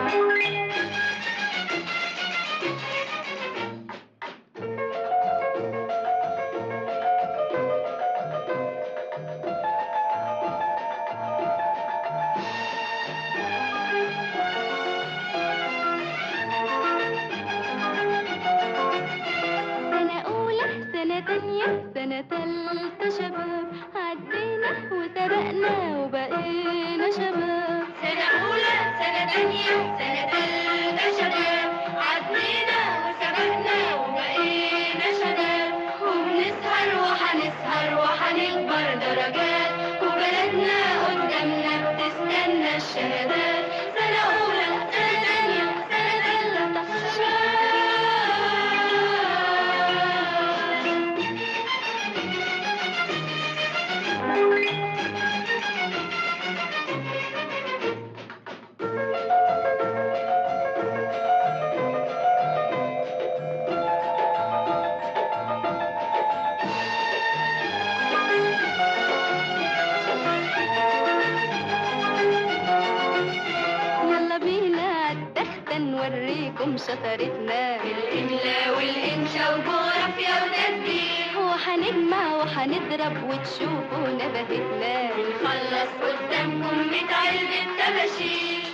سنة أولى سنة تانية سنة تالتة شباب عدينا وسبقنا وبقينا شباب سنة أولى سنة تانية سنة تالتة شباب عدينا وسبقنا وبقينا شباب وبنسهر وحنسهر وحنكبر درجات وبلدنا قدامنا بتستنى الشهادات سنة أولى سنة تانية سنة تالتة شباب يلا بينا عالتختة نوريكم شطارتنا الإملاء والإنشاء وجغرافيا وتسجيل وحنجمع وحنضرب وتشوفوا نباتتنا بنخلص قدامكم ميت علبة طباشير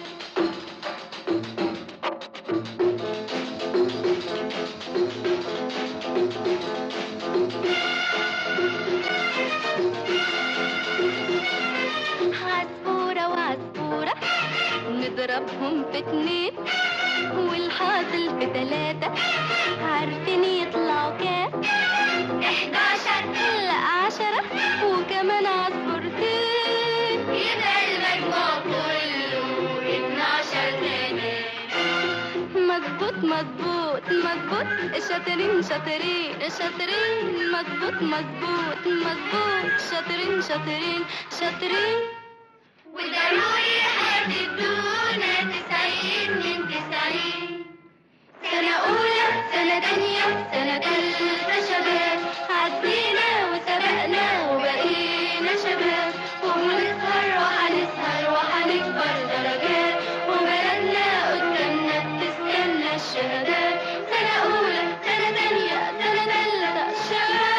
عصفورة وعصفورة نضربهم في اتنين والحاصل في تلاتة عارفين يطلعوا كام؟ 11 لا عشرة وكمان عصفورتين يبقى المجموع كله 12 كمان مظبوط مظبوط مظبوط شاطرين شاطرين شاطرين مظبوط مظبوط مظبوط شاطرين شاطرين شاطرين وضروري هتدونا 90 من 90 سنة أولى سنة تانية سنة تالتة شباب عدينا وسبقنا وبقينا شباب وبنسهر وهنسهر وهنكبر درجات وبلدنا قدامنا بتستنى الشهادات سنة أولى سنة تانية سنة تالتة شباب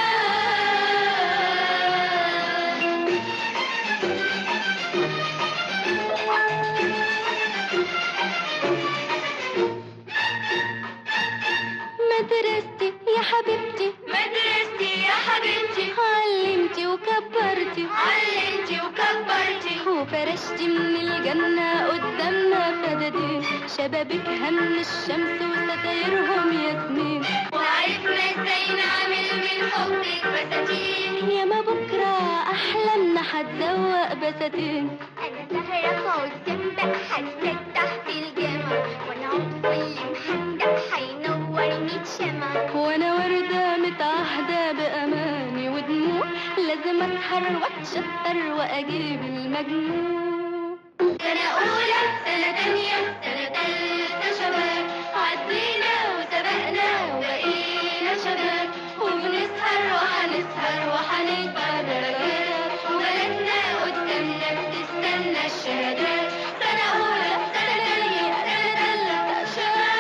مدرستي يا حبيبتي مدرستي يا حبيبتي علمتي وكبرتي علمتي وكبرتي وفرشتي من الجنة قدامنا فدادين شبابيكها من الشمس وستايرهم ياسمين وعرفنا ازاي نعمل من حبك بساتين يا ما بكرة أحلامنا هتزوق بساتين انا سهرة فوز جنبك هتفتح في الجامع وانا عطفي محندق هينور ميت شمع وأنا وردة متعهدة بأماني ودموع لازم أسهر وأتشطر وأجيب المجموع سنة أولى سنة تانية سنة تالتة شباب عدينا وسبقنا وبقينا شباب وبنسهر وهنسهر وهنكبر درجات وبلدنا قدامنا بتستنى الشهادات سنة أولى سنة تانية سنة تالتة شباب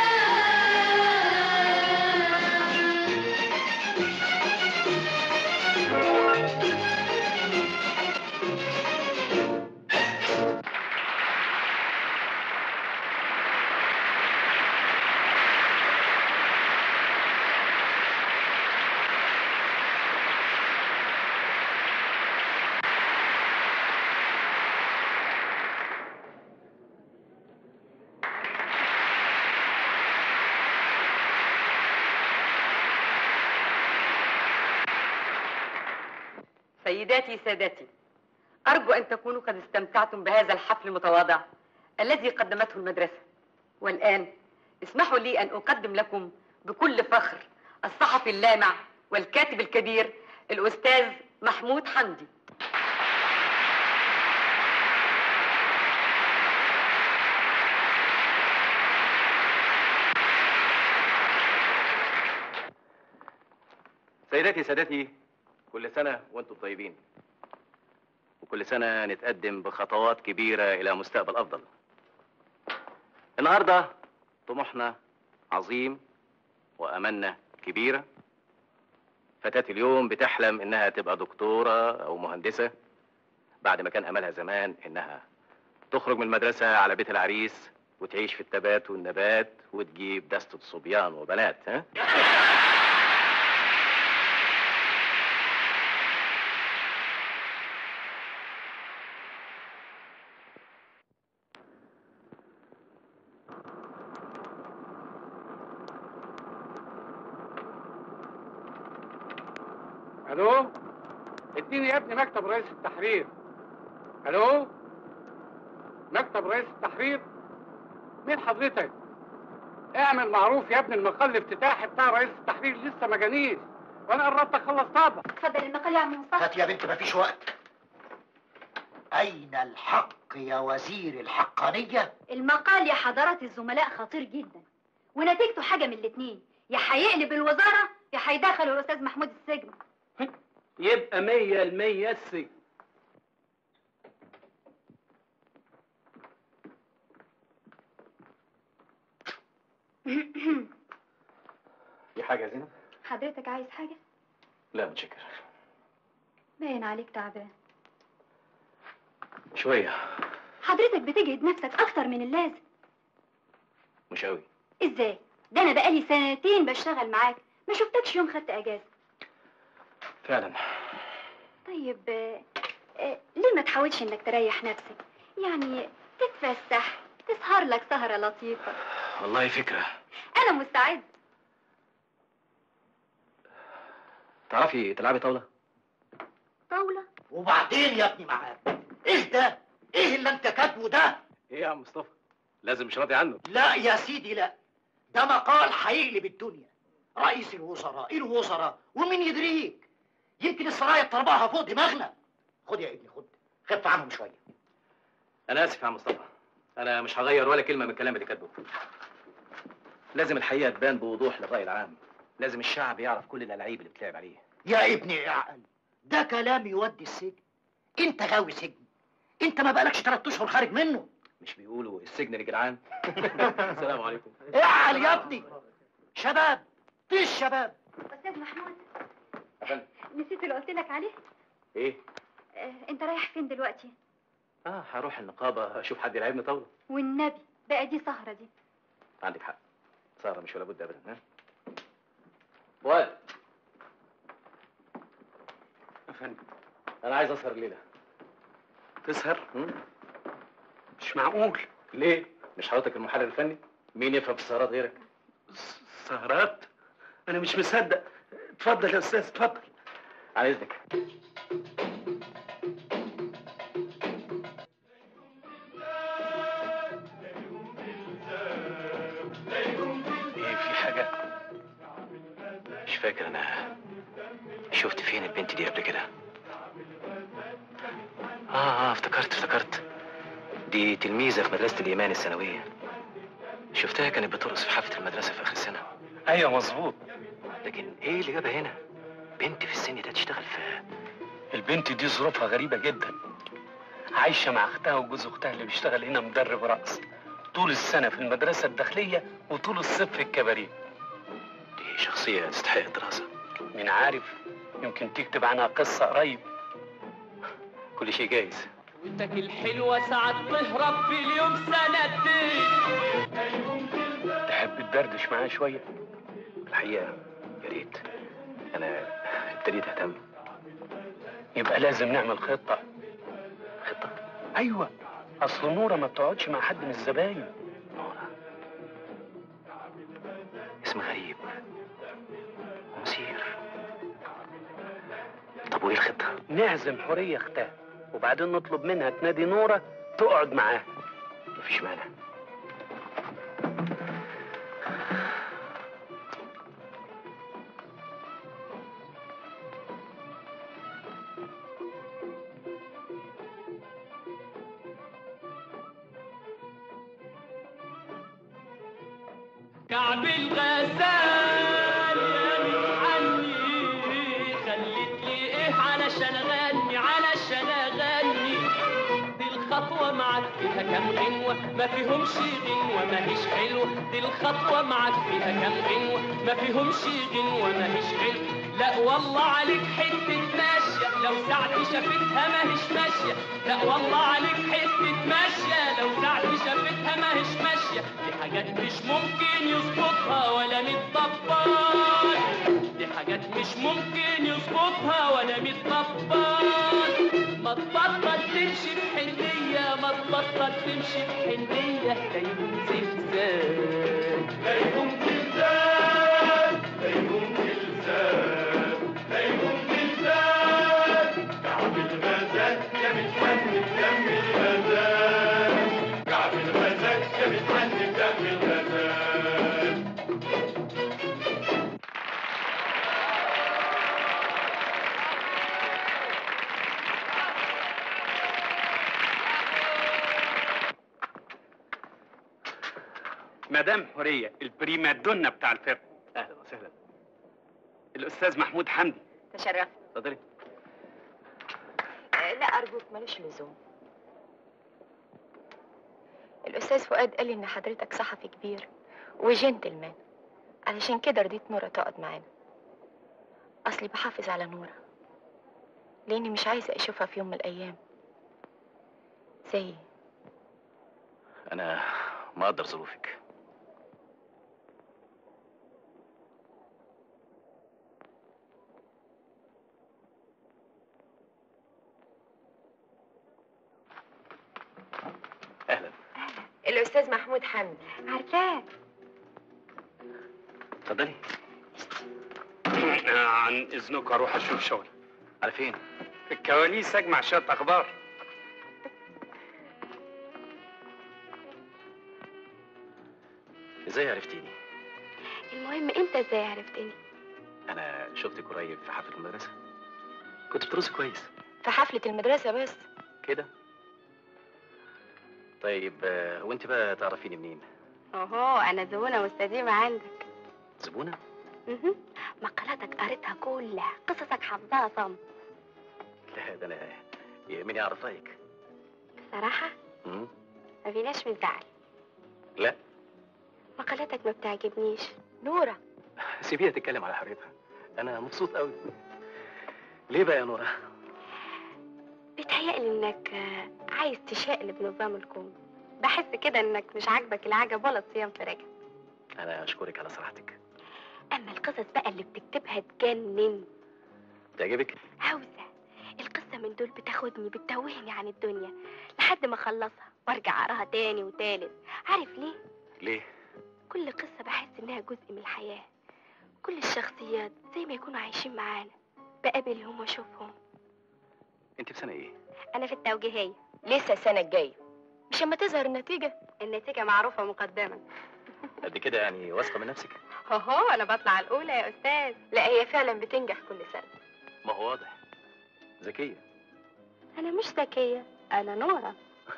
سيداتي سادتي أرجو أن تكونوا قد استمتعتم بهذا الحفل المتواضع الذي قدمته المدرسة والآن اسمحوا لي أن أقدم لكم بكل فخر الصحفي اللامع والكاتب الكبير الأستاذ محمود حمدي سيداتي سادتي كل سنة وانتم طيبين وكل سنة نتقدم بخطوات كبيرة إلى مستقبل أفضل النهارده طموحنا عظيم واملنا كبيره فتاة اليوم بتحلم انها تبقى دكتوره او مهندسه بعد ما كان املها زمان انها تخرج من المدرسه على بيت العريس وتعيش في التبات والنبات وتجيب دستة صبيان وبنات ها الو اديني يا ابني مكتب رئيس التحرير الو مكتب رئيس التحرير مين حضرتك اعمل معروف يا ابني المقال الافتتاحي بتاع رئيس التحرير لسه ما جانيش وانا قربت اخلص طابع اتفضل المقال يا عم مصطفى هات يا بنت مفيش وقت أين الحق يا وزير الحقانية؟ المقال يا حضرة الزملاء خطير جدا ونتيجته حاجة من الاتنين يا هيقلب الوزارة يا هيدخل الأستاذ محمود السجن يبقى مية المية السجن في حاجه يا زينب حضرتك عايز حاجة؟ لا متشكر باين عليك تعبان شويه حضرتك بتجهد نفسك أكتر من اللازم مش قوي إزاي؟ ده أنا بقالي سنتين بشتغل معاك ما شفتكش يوم خدت أجازة فعلا طيب آه، آه، ليه ما تحاولش إنك تريح نفسك؟ يعني تتفسح تسهر لك سهرة لطيفة والله فكره أنا مستعد تعرفي تلعبي طاوله طاولة وبعدين يا ابني معاك إيه ده؟ إيه اللي أنت كاتبه ده؟ ايه يا عم مصطفى لازم مش راضي عنه لا يا سيدي لا ده مقال هيقلب الدنيا رئيس الوزراء الوزراء ومين يدريك يمكن السرايا طربها فوق دماغنا خد يا ابني خد خف عنهم شويه انا اسف يا عم مصطفى انا مش هغير ولا كلمه من الكلام اللي كاتبه لازم الحقيقه تبان بوضوح للراي العام لازم الشعب يعرف كل الالعاب اللي بتلعب عليه يا ابني اعقل ده كلام يودي السجن انت غاوي سجن انت ما بقالكش ثلاث اشهر خارج منه مش بيقولوا السجن لجدعان السلام عليكم اعقل يا ابني شباب طيش شباب أستاذ محمود يا فندم. نسيت اللي قلت لك عليه ايه آه، أنت رايح فين دلوقتي؟ اه هروح النقابه اشوف حد يلعبني طاوله والنبي بقى دي سهرة دي عندك حق سهره مش ولا بد ابدا ها فؤاد يا فندم انا عايز اسهر الليله تسهر هم؟ مش معقول ليه مش حضرتك المحرر الفني مين يفهم في السهرات غيرك س- سهرات انا مش مصدق اتفضل يا استاذ اتفضل على اذنك ايه في حاجة؟ مش فاكر انا شفت فين البنت دي قبل كده اه اه افتكرت افتكرت دي تلميذة في مدرسة الإيمان الثانوية شفتها كانت بترقص في حفلة المدرسة في آخر السنة ايوه مظبوط لكن ايه اللي جابها هنا؟ بنت في السن ده تشتغل في البنت دي ظروفها غريبة جدا عايشة مع اختها وجوز اختها اللي بيشتغل هنا مدرب رقص طول السنة في المدرسة الداخلية وطول الصيف في الكباريه دي شخصية تستحق الدراسة مين عارف يمكن تكتب عنها قصة قريب كل شيء جايز وانتك الحلوة ساعات تهرب في اليوم سنتين تحب تدردش معاها شوية الحقيقة يا ريت أنا ابتديت أهتم يبقى لازم نعمل خطة خطة أيوة أصل نورة ما بتقعدش مع حد من الزباين نورة اسم غريب مثير طب وإيه الخطة؟ نعزم حورية اختها وبعدين نطلب منها تنادي نورة تقعد معاها مفيش مانع كعب الغزال يا عني خليت لي ايه علشان اغني علشان اغني دي الخطوة معاك فيها كام غنوة ما فيهمش غنوة ماهيش حلوة دي الخطوة معاك فيها كام غنوة ما فيهمش غنوة ماهيش حلوة لا والله عليك حتة ماشية لو ساعتي شافتها ماهيش ماشية لا والله عليك حتة ماشية لو ساعتي شافتها ماهيش ماشية دي حاجات مش ممكن يظبطها ولا متطبل دي حاجات مش ممكن يظبطها ولا متطبل ما تبطل تمشي بحنية ما تبطل تمشي بحنية لا يكون زلزال لا يكون زلزال لا يكون زلزال لا يكون زلزال كعب الغزال يا بتحن بدم الغزال كعب الغزال يا بتحن بدم الغزال مدام حوريه البريما دونا بتاع الفرقه اهلا وسهلا الاستاذ محمود حمدي تشرفت اتفضلي لا أرجوك ملوش لزوم الأستاذ فؤاد قال لي إن حضرتك صحفي كبير وجنتلمان علشان كده رضيت نورة تقعد معانا أصلي بحافظ على نورة لأني مش عايزة أشوفها في يوم من الأيام زي انا مقدر ظروفك اهلا الأستاذ محمود حمدي عارفاه اتفضلي عن اذنك اروح اشوف شغل على فين في الكواليس اجمع شويه اخبار ازاي عرفتيني المهم انت ازاي عرفتني انا شفتك قريب في حفله المدرسه كنت بترقصي كويس في حفلة المدرسة بس كده طيب آه، وانت بقى تعرفيني منين اوهو انا زبونه مستديمه عندك زبونه مهم. مقالاتك قريتها كلها قصصك حافظاها صم لا ده انا يهمني اعرف رايك بصراحه مم؟ ما فيناش من زعل لا مقالاتك ما بتعجبنيش نورة سيبيها تتكلم على حريتها انا مبسوط قوي ليه بقى يا نورة بيتهيألي انك آه، عايز تشقلب نظام الكون بحس كده انك مش عاجبك العجب ولا الصيام في رجب انا اشكرك على صراحتك اما القصص بقى اللي بتكتبها تجنن تعجبك عاوزة القصة من دول بتاخدني بتتوهني عن الدنيا لحد ما اخلصها وارجع اقراها تاني وتالت عارف ليه؟ ليه كل قصة بحس انها جزء من الحياة كل الشخصيات زي ما يكونوا عايشين معانا بقابلهم واشوفهم انت في سنه ايه انا في التوجيهية لسه السنة الجاية مش اما تظهر النتيجة النتيجة معروفة مقدما قد كده يعني واثقه من نفسك هو انا بطلع الاولى يا استاذ لا هي فعلا بتنجح كل سنة ما هو واضح ذكيه انا مش ذكية انا نورة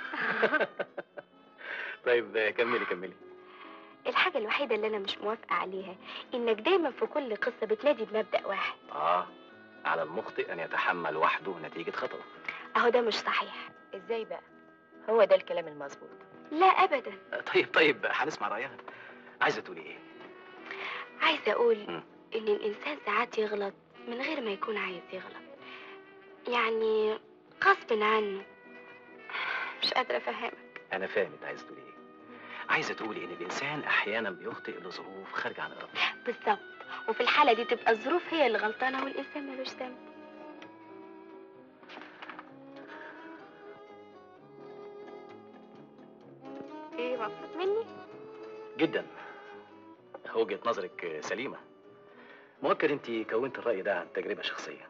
طيب آه، كملي كملي الحاجة الوحيدة اللي انا مش موافقة عليها انك دايما في كل قصة بتنادي بمبدأ واحد اه على المخطئ ان يتحمل وحده نتيجه خطأه اهو ده مش صحيح ازاي بقى هو ده الكلام المظبوط لا ابدا آه، طيب طيب هنسمع رايها عايزه تقولي ايه عايزة اقول مم. ان الانسان ساعات يغلط من غير ما يكون عايز يغلط يعني غصب عنه مش قادرة افهمك انا فاهم انت عايزه تقولي ايه عايزه تقولي ان الانسان احيانا بيخطئ لظروف خارجه عن ارادته بالظبط وفي الحالة دي تبقى الظروف هي اللي غلطانة والانسان ملوش ذنب ايه مبسوط مني؟ جدا وجهه نظرك آه، سليمه مؤكد انت كونت الراي ده عن تجربه شخصيه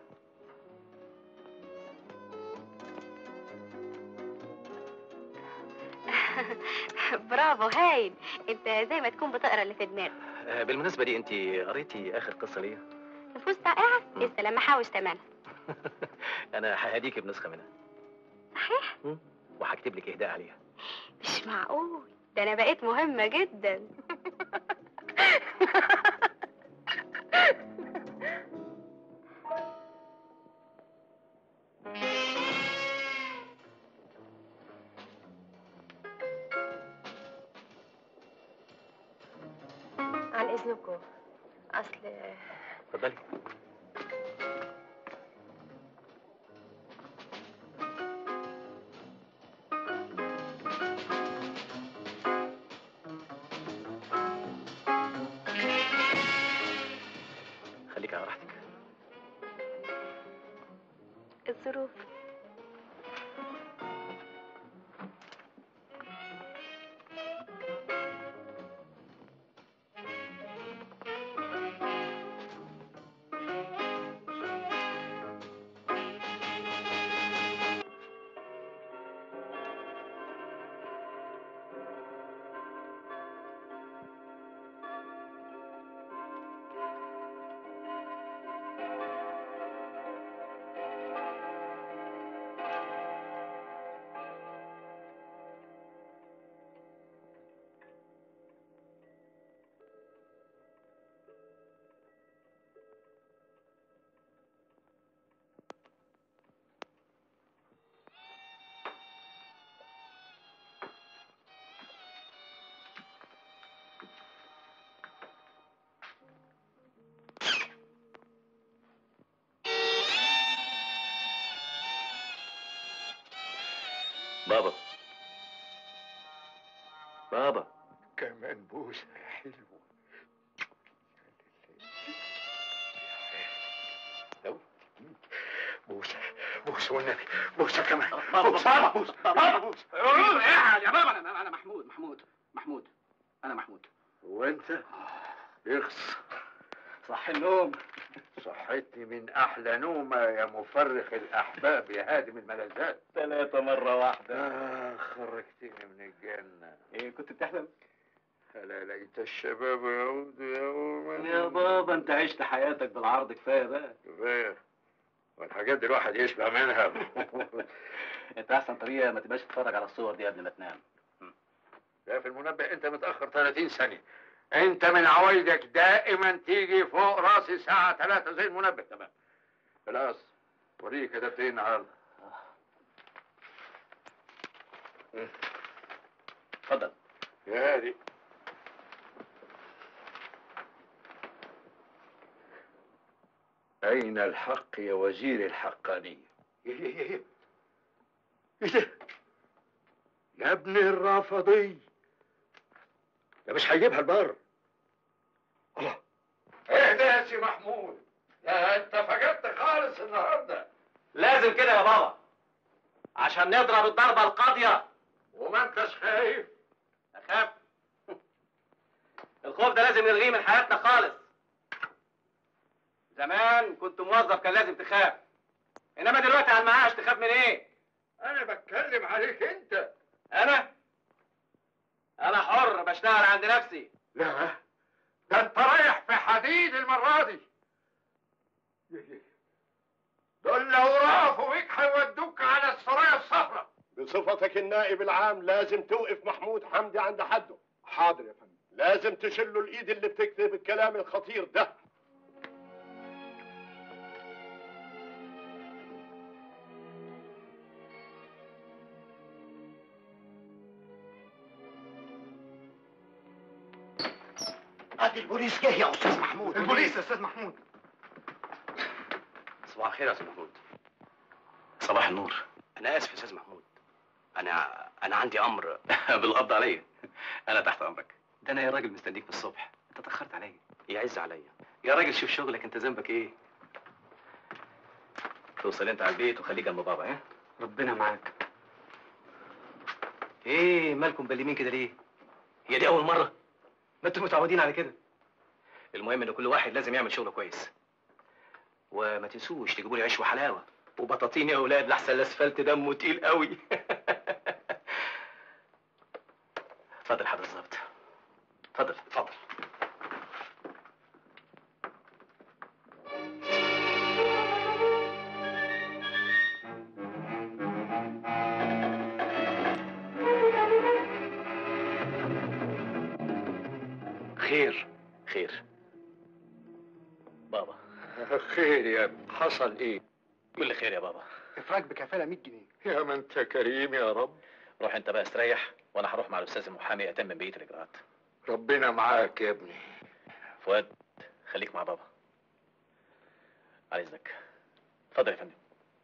برافو هايل انت زي ما تكون بتقرا اللي في دماغك آه، بالمناسبه دي انت قريتي اخر قصه ليا نفوس رائعة مم. لسه لما احوش تمنها انا ههديكي بنسخه منها صحيح؟ مم. وهكتب لك اهداء عليها مش معقول ده انا بقيت مهمة جدا اذنكم اصل اتفضلي خليك على راحتك الظروف بابا بابا كمان بوسة حلوة لو بوسة بوسة والنبي بوسة كمان بوسة بوسة بابا بوسة يا بابا انا انا محمود محمود محمود انا محمود وانت اخص صح النوم صحتني من احلى نومة يا مفرخ الاحباب يا هادم الملذات ثلاثة مرة واحدة آه خرجتني من الجنة ايه كنت بتحلم؟ ألا ليت الشباب يعود يوما يا بابا انت عشت حياتك بالعرض كفاية بقى كفاية والحاجات دي الواحد يشبع منها انت احسن طريقة ما تبقاش تتفرج على الصور دي قبل ما تنام لا في المنبه انت متأخر 30 ثانية انت من عوايدك دائما تيجي فوق راسي الساعة 3 زي المنبه تمام خلاص وريني كتبت ايه النهارده اتفضل يا هادي أين الحق يا وزير الحقانية؟ إيه إيه إيه إيه ده؟ يا ابن الرافضي ده مش هيجيبها البر الله ايه ده يا سي محمود؟ ده انت فقدت خالص النهارده لازم كده يا بابا عشان نضرب الضربة القاضية وما انتش خايف اخاف الخوف ده لازم نلغيه من حياتنا خالص زمان كنت موظف كان لازم تخاف انما دلوقتي على المعاش تخاف من ايه انا بتكلم عليك انت انا انا حر بشتغل عند نفسي لا ده انت رايح في حديد المرة دي دول لو رافوا بيك هيودوك على السرايا الصفراء بصفتك النائب العام لازم توقف محمود حمدي عند حده حاضر يا فندم لازم تشله الايد اللي بتكتب الكلام الخطير ده ادي البوليس جه يا استاذ محمود البوليس يا استاذ محمود صباح الخير يا استاذ محمود صباح النور انا اسف يا استاذ محمود انا انا عندي امر بالقبض عليا انا تحت امرك ده انا يا راجل مستنيك من الصبح انت اتاخرت عليا يعز عليا يا راجل شوف شغلك انت ذنبك ايه توصل انت على البيت وخليك جنب بابا ها ربنا معاك ايه مالكم بلمين كده ليه هي دي اول مره ما انتوا متعودين على كده المهم ان كل واحد لازم يعمل شغله كويس وما تنسوش تجيبوا لي عيش وحلاوه وبطاطين يا اولاد لحسن الاسفلت دمه تقيل قوي اتفضل حضرتك الظابط اتفضل اتفضل خير خير بابا خير يا ابني حصل ايه قول لي خير يا بابا افراج بكفاله 100 جنيه يا ما انت كريم يا رب روح انت بقى استريح وانا هروح مع الاستاذ المحامي اتمم بقيه الاجراءات ربنا معاك يا ابني فؤاد خليك مع بابا على اذنك اتفضل يا فندم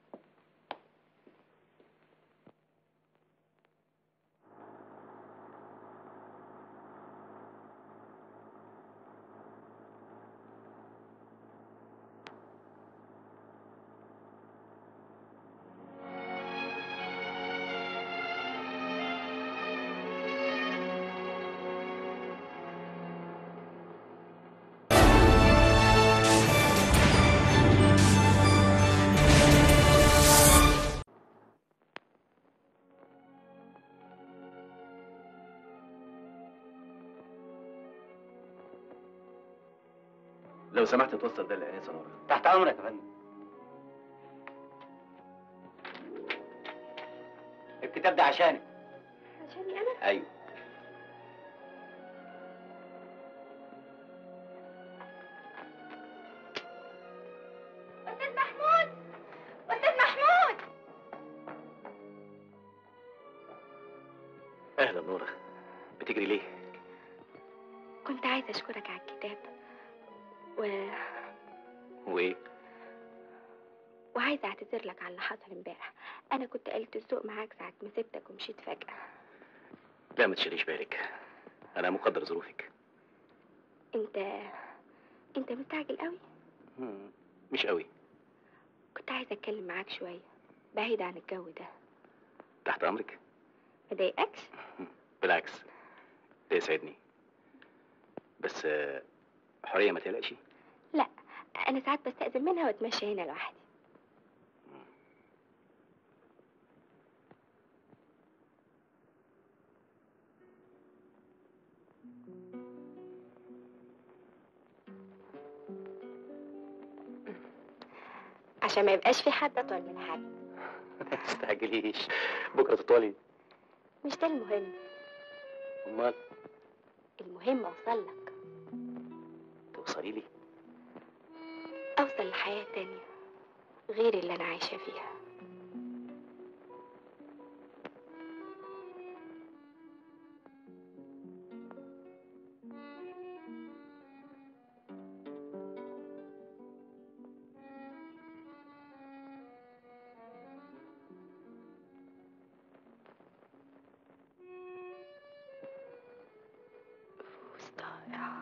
لو سمحت توصل ده للانسه نورا تحت امرك يا فندم الكتاب ده عشانك عشاني انا ايوه استاذ محمود استاذ محمود اهلا نورا بتجري ليه كنت عايزة أشكرك على الكتاب و... وايه وعايزة أعتذر لك على اللي حصل امبارح أنا كنت قلت الذوق معاك ساعة ما سبتك ومشيت فجأة لا ما تشيليش بالك انا مقدر ظروفك أنت أنت مستعجل قوي مم، مش قوي كنت عايزة أتكلم معاك شوية بعيد عن الجو ده تحت امرك ما ضايقكش بالعكس ده يسعدني بس آه، حوريه ما تقلقش لا أنا ساعات بستأذن منها وأتمشى هنا لوحدي عشان ما يبقاش في حد أطول من حد ما تستعجليش بكره تطولي مش ده المهم امال المهم أوصل لك توصلي لي أوصل لحياة تانية غير اللي أنا عايشة فيها فوز ضائع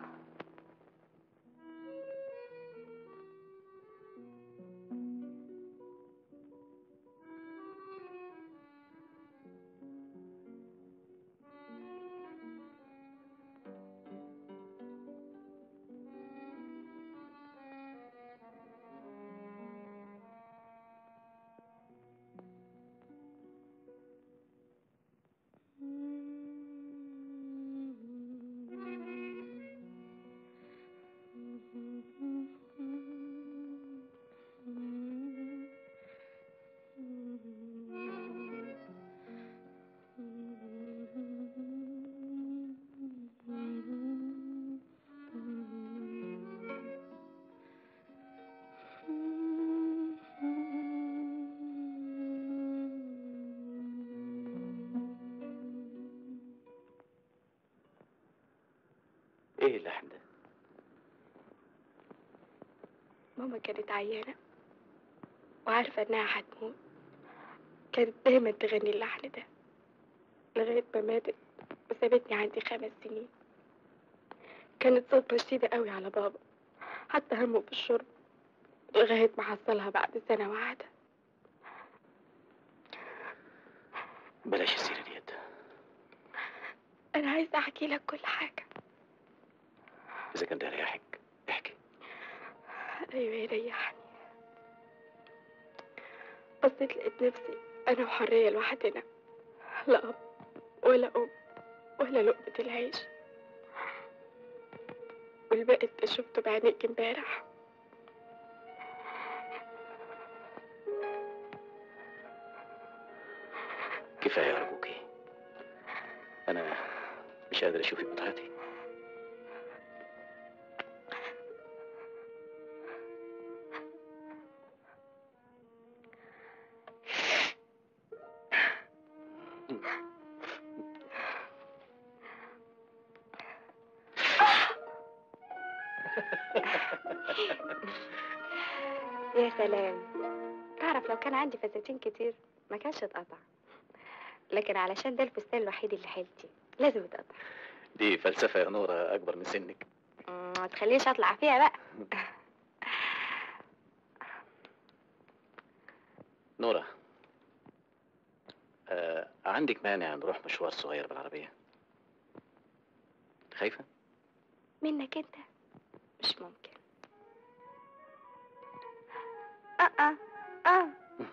ايه اللحن ده ماما كانت عيانة وعارفة إنها هتموت كانت دايما تغني اللحن ده لغاية ما ماتت وسابتني عندي خمس سنين كانت صدمة شديدة قوي على بابا حتى همه بالشرب لغاية ما حصلها بعد سنة واحدة بلاش السيره ديت أنا عايزة أحكي لك كل حاجة اذا كان ده يريحك احكي أيوة يريحني بصيت لقيت نفسي أنا وحرية لوحدنا لا أب ولا أم ولا لقمة العيش والباقي انت شفته بعينيك امبارح كفايه ارجوكي انا مش قادر اشوفك بطريقتي يا سلام تعرف لو كان عندي فساتين كتير ما كانش اتقطع لكن علشان ده الفستان الوحيد اللي حيلتي لازم يتقطع دي فلسفة يا نورة أكبر من سنك ما تخليش اطلع فيها بقى نورة آه عندك مانع نروح مشوار صغير بالعربية خايفة؟ منك انت مش ممكن اه اه اه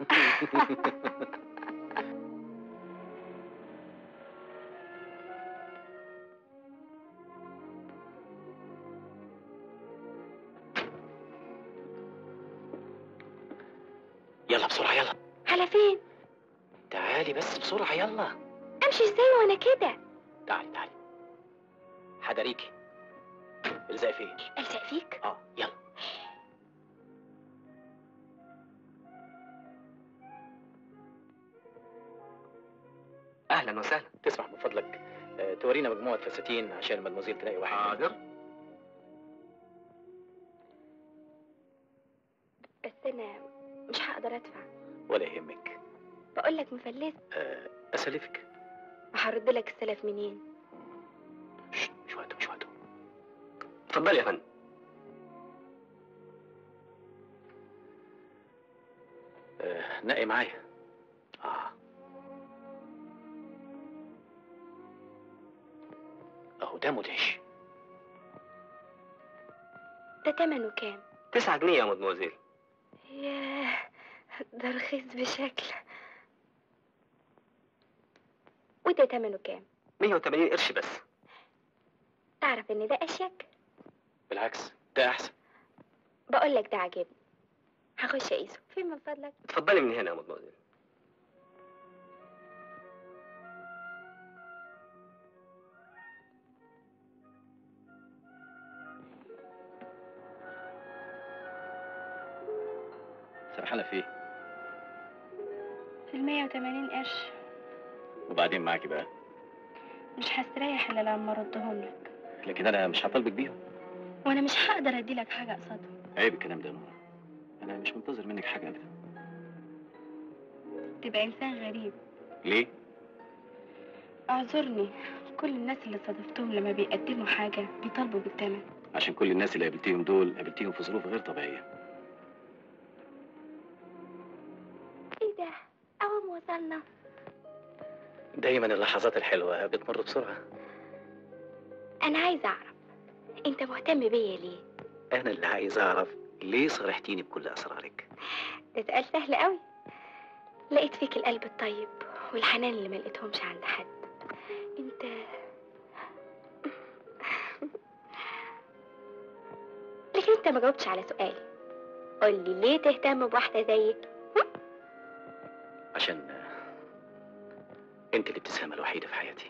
يلا بسرعة يلا على فين تعالي بس بسرعة يلا امشي ازاي وانا كده تعالي تعالي حداريكي الزقي فين؟ الزق فيك اه يلا اهلا وسهلا تسمح من فضلك آه تورينا مجموعة فساتين عشان المدموزيل تلاقي واحد حاضر بس انا مش هقدر ادفع ولا يهمك بقول لك مفلس آه أسلفك وهرد لك السلف منين شش، مش وقته مش وقته اتفضلي يا فندم آه نقي معايا اه اهو ده مدهش ده تمنه كام تسعة جنيه يا مدموزيل ياه ده رخيص بشكل وده تمنه كام 180 قرش بس تعرف ان ده اشيك بالعكس ده احسن بقول لك ده عاجبني هخش اقيسه فين من فضلك اتفضلي من هنا يا مدموزيل سرحانة فيه في المية وتمانين قرش وبعدين معاكي بقى مش هستريح الا لما اردهم لك لكن انا مش هطالبك بيهم وانا مش هقدر ادي لك حاجه قصادهم عيب الكلام ده يا نورة انا مش منتظر منك حاجة ابدا تبقى انسان غريب ليه اعذرني كل الناس اللي صادفتهم لما بيقدموا حاجه بيطالبوا بالثمن عشان كل الناس اللي قابلتيهم دول قابلتيهم في ظروف غير طبيعية ايه ده اول ما وصلنا دايما اللحظات الحلوة بتمر بسرعة انا عايزه اعرف انت مهتم بيا ليه انا اللي عايز اعرف ليه صارحتيني بكل اسرارك ده سؤال سهل قوي لقيت فيك القلب الطيب والحنان اللي ما لقيتهمش عند حد انت لكن انت ما جاوبتش على سؤالي قولي ليه تهتم بواحده زيك عشان آه، انت الابتسامة الوحيدة في حياتي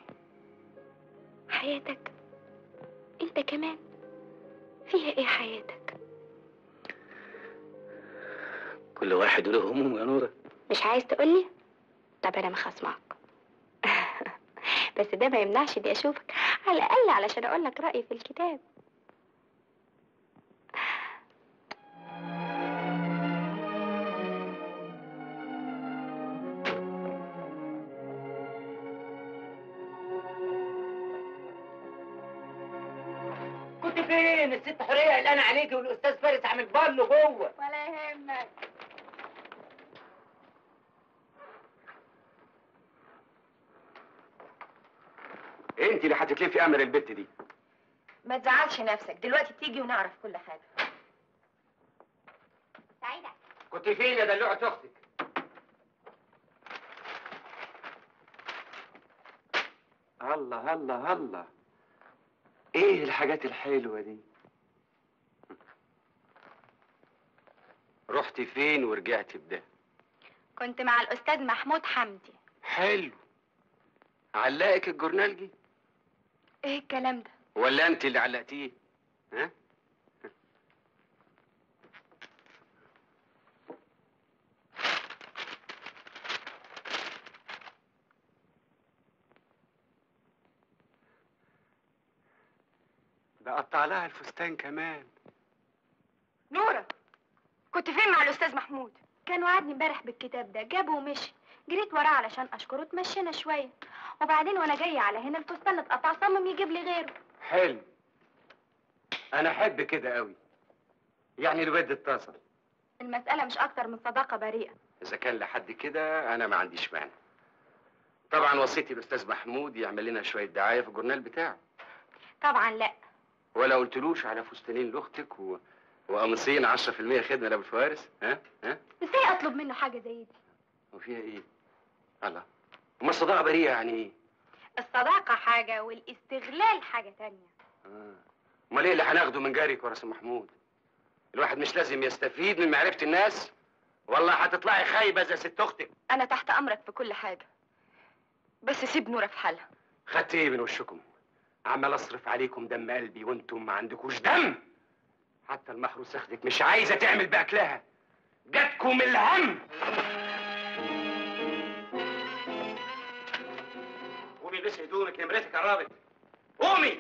حياتك انت كمان فيها ايه حياتك كل واحد له هموم يا نورة مش عايز تقولي طب انا مخصمك بس ده ما يمنعش اني اشوفك على الاقل علشان اقول لك رايي في الكتاب كنت فين الست حوريه قلقانه عليكي والاستاذ فارس عامل بله جوه ولا يهمك انت اللي هتتلفي امر البت دي ما تزعلش نفسك دلوقتي تيجي ونعرف كل حاجة سعيدة كنت فين يا دلوعة اختك الله الله الله ايه الحاجات الحلوة دي رحت فين ورجعت بده كنت مع الاستاذ محمود حمدي حلو علقك الجورنالجي ايه الكلام ده ولا انت اللي علقتيه ها ده قطع لها الفستان كمان نورة كنت فين مع الأستاذ محمود؟ كان وعدني امبارح بالكتاب ده جابه ومشي جريت وراه علشان اشكره اتمشينا شويه وبعدين وانا جايه على هنا الفستان اتقطع صمم يجيب لي غيره حلو انا احب كده قوي يعني الواد اتصل المساله مش اكتر من صداقه بريئه اذا كان لحد كده انا ما عنديش مانع طبعا وصيتي الاستاذ محمود يعمل لنا شويه دعايه في الجورنال بتاعه طبعا لا ولا قلتلوش على فستانين لاختك و... وقميصين 10% خدمه لابو الفوارس ها ها ازاي اطلب منه حاجه زي دي وفيها ايه الله ما الصداقه بريئه يعني ايه الصداقه حاجه والاستغلال حاجه تانية آه. امال ايه اللي هناخده من جارك ورا سي محمود الواحد مش لازم يستفيد من معرفه الناس والله هتطلعي خايبه زي ست اختك أنا تحت أمرك في كل حاجة بس سيب نورة في حالها خدت ايه من وشكم عمال اصرف عليكم دم قلبي وانتم ما عندكوش دم حتى المحروس اختك مش عايزه تعمل باكلها جاتكم الهم قومي بس هدومك نمرتك قربت قومي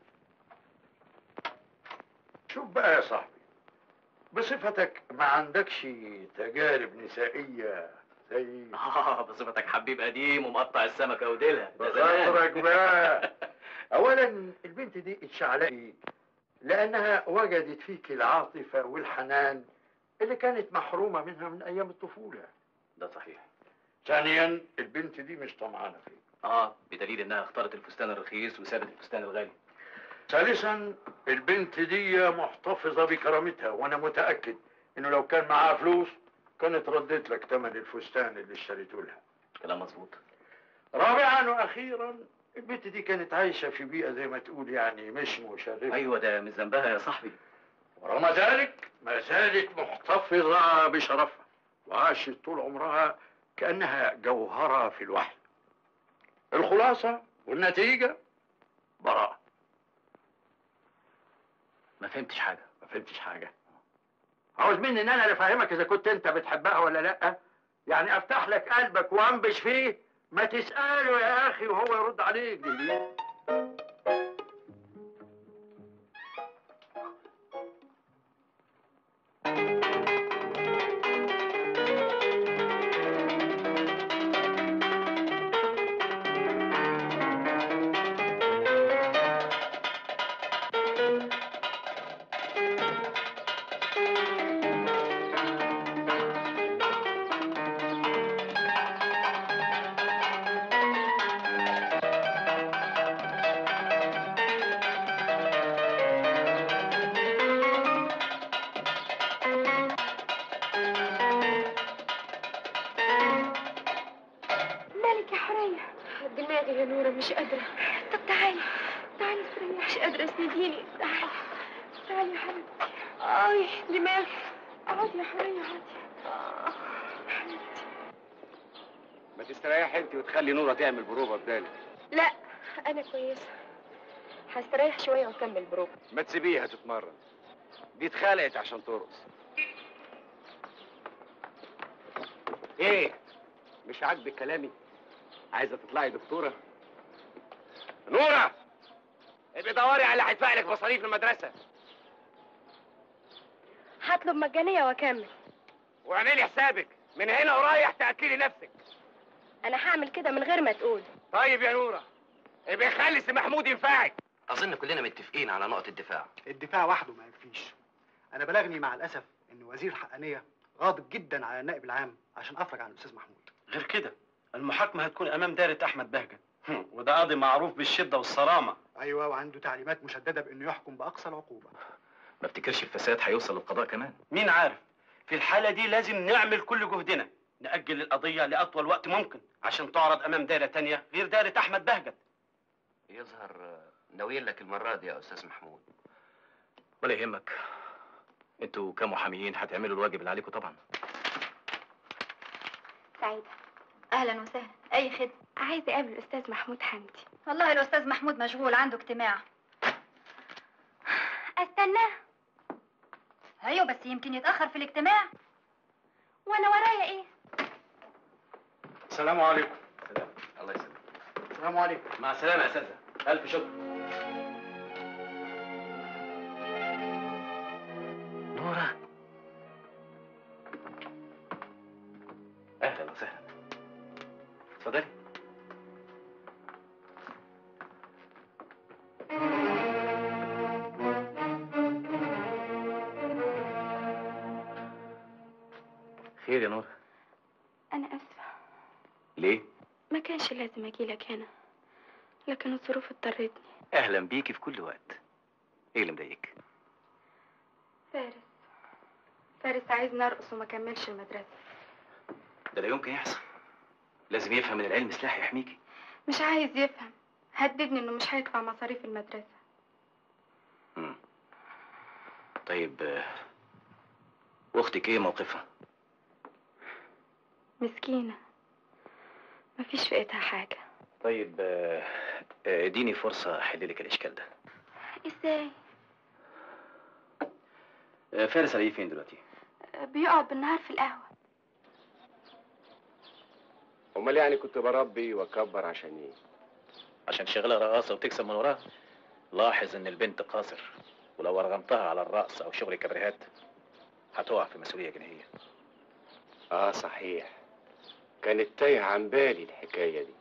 شوف بقى يا صاحبي بصفتك ما عندكش تجارب نسائية زي اه بصفتك حبيب قديم ومقطع السمكه وديلها ده زمان. بخاطرك بقى اولا البنت دي اتشعلقت فيك لانها وجدت فيك العاطفة والحنان اللي كانت محرومة منها من ايام الطفولة ده صحيح ثانيا البنت دي مش طمعانة فيك اه بدليل انها اختارت الفستان الرخيص وسابت الفستان الغالي ثالثا البنت دي محتفظة بكرامتها وانا متأكد انه لو كان معاها فلوس كانت ردت لك ثمن الفستان اللي اشتريته لها كلام مظبوط رابعا واخيرا البنت دي كانت عايشة في بيئة زي ما تقول يعني مش مشرفة ايوه ده من ذنبها يا صاحبي ورغم ذلك ما زالت محتفظة بشرفها وعاشت طول عمرها كأنها جوهرة في الوحي الخلاصة والنتيجة براءة ما فهمتش حاجه ما فهمتش حاجة عاوز مني ان انا اللي افهمك اذا كنت انت بتحبها ولا لا يعني افتح لك قلبك وانبش فيه ما تسأله يا اخي وهو يرد عليك دي مالك يا حرية دماغي يا نورة مش قادرة طب تعالي تعالي استريحي مش قادرة اسنديني تعالي تعالي يا حبيبتي اي دماغي اقعدي يا حرية اقعدي آه، حبيبتي ما تستريحي انت وتخلي نوره تعمل بروفه بدالك لا أنا كويسة هستريح شوية ونكمل بروفة ما تسيبيها تتمرن دي اتخلقت عشان ترقص ايه مش عاجبك كلامي عايزه تطلعي دكتوره نوره ابقي دوري على اللي هيدفع لك مصاريف المدرسه هطلب مجانية واكمل واعملي حسابك من هنا ورايح تاكلي نفسك انا هعمل كده من غير ما تقول طيب يا نوره ابقي خلي سي محمود ينفعك اظن كلنا متفقين على نقط الدفاع الدفاع وحده ما يكفيش انا بلغني مع الاسف ان وزير الحقانيه غاضب جدا على النائب العام عشان افرج عن الاستاذ محمود غير كده المحاكمة هتكون أمام دائرة أحمد بهجت وده قاضي معروف بالشدة والصرامة ايوه وعنده تعليمات مشدده بانه يحكم باقصى العقوبه ما افتكرش الفساد هيوصل للقضاء كمان مين عارف في الحالة دي لازم نعمل كل جهدنا نأجل القضية لأطول وقت ممكن عشان تعرض أمام دائرة تانية غير دائرة أحمد بهجت يظهر ناويين لك المره دي يا استاذ محمود ولا يهمك انتوا كمحاميين هتعملوا الواجب اللي عليكم طبعا سعيدة اهلا وسهلا اي خدمة عايزة اقابل الاستاذ محمود حمدي والله الاستاذ محمود مشغول عنده اجتماع استناه ايوه بس يمكن يتاخر في الاجتماع وانا ورايا ايه السلام عليكم سلام الله يسلمك السلام عليكم مع السلامه يا استاذه الف شكر نوره خير يا نور انا اسفه ليه ما كانش لازم اجيلك هنا لكن الظروف اضطرتني اهلا بيكي في كل وقت ايه اللي مضايقك فارس فارس عايزني ارقص وما كملش المدرسه ده لا يمكن يحصل لازم يفهم ان العلم سلاح يحميكي مش عايز يفهم هددني انه مش هيدفع مصاريف المدرسه مم. طيب آه، واختك ايه موقفها مسكينه مفيش في ايدها حاجه طيب آه، آه، اديني فرصه احل لك الاشكال ده ازاي آه، فارس عليه فين دلوقتي بيقعد بالنهار في القهوه امال يعني كنت بربي واكبر عشان ايه عشان شغلها رقاصه وتكسب من وراها لاحظ ان البنت قاصر ولو رغمتها على الرقص او شغل كبريهات هتقع في مسؤوليه جنائيه اه صحيح كانت تايهه عن بالي الحكايه دي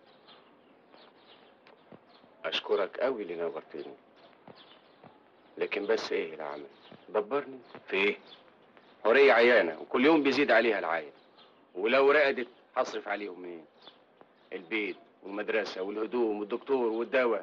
اشكرك قوي اللي نورتني لكن بس ايه العمل دبرني في ايه حورية عيانة وكل يوم بيزيد عليها العين ولو رقدت هصرف عليهم ايه البيت والمدرسة والهدوم والدكتور والدواء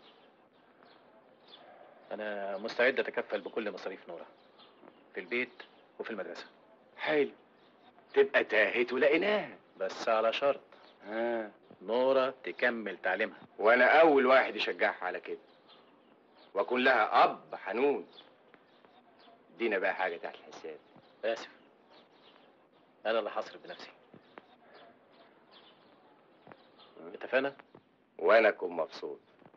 انا مستعد اتكفل بكل مصاريف نوره في البيت وفي المدرسه حلو تبقى تاهت ولقيناها بس على شرط ها نوره تكمل تعليمها وانا اول واحد يشجعها على كده واكون لها اب حنون ادينا بقى حاجه تحت الحساب اسف انا اللي هصرف بنفسي اتفقنا وانا اكون مبسوط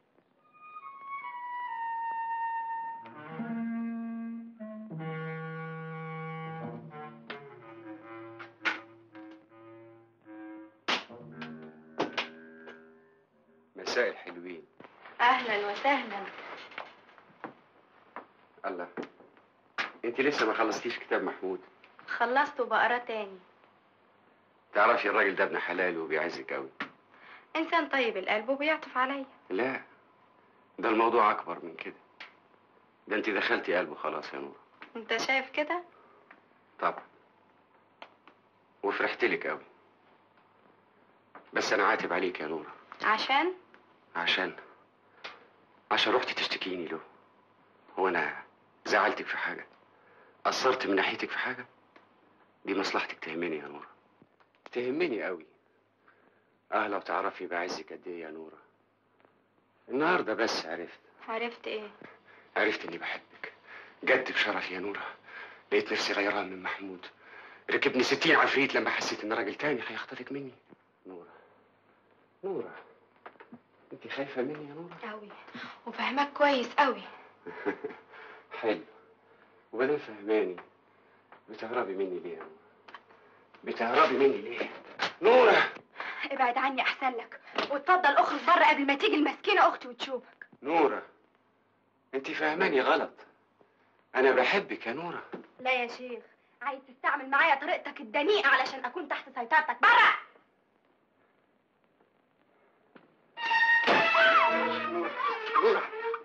مساء الحلوين اهلا وسهلا الله انت لسه ما خلصتيش كتاب محمود خلصت وبقراه تاني تعرفي الراجل ده ابن حلال وبيعزك قوي انسان طيب القلب وبيعطف عليا لا ده الموضوع اكبر من كده ده انت دخلتي قلبه خلاص يا نور انت شايف كده طبعا وفرحت لك قوي بس انا عاتب عليك يا نور عشان عشان عشان رحتي تشتكيني له هو انا زعلتك في حاجه قصرت من ناحيتك في حاجه دي مصلحتك تهمني يا نورة تهمني قوي اه لو تعرفي بعزك قد ايه يا نورة النهارده بس عرفت عرفت ايه عرفت اني بحبك جد بشرفي يا نورة لقيت نفسي غيران من محمود ركبني ستين عفريت لما حسيت ان راجل تاني هيخطفك مني نورة نورة انت خايفة مني يا نورة قوي وفهمك كويس قوي حلو وبعدين فهماني بتهربي مني ليه يا نورة بتهربي مني ليه نورة ابعد عني احسن لك واتفضل اخرج بره قبل ما تيجي المسكينه اختي وتشوفك نورة انت فهماني غلط انا بحبك يا نورة لا يا شيخ عايز تستعمل معايا طريقتك الدنيئه علشان اكون تحت سيطرتك بره نورة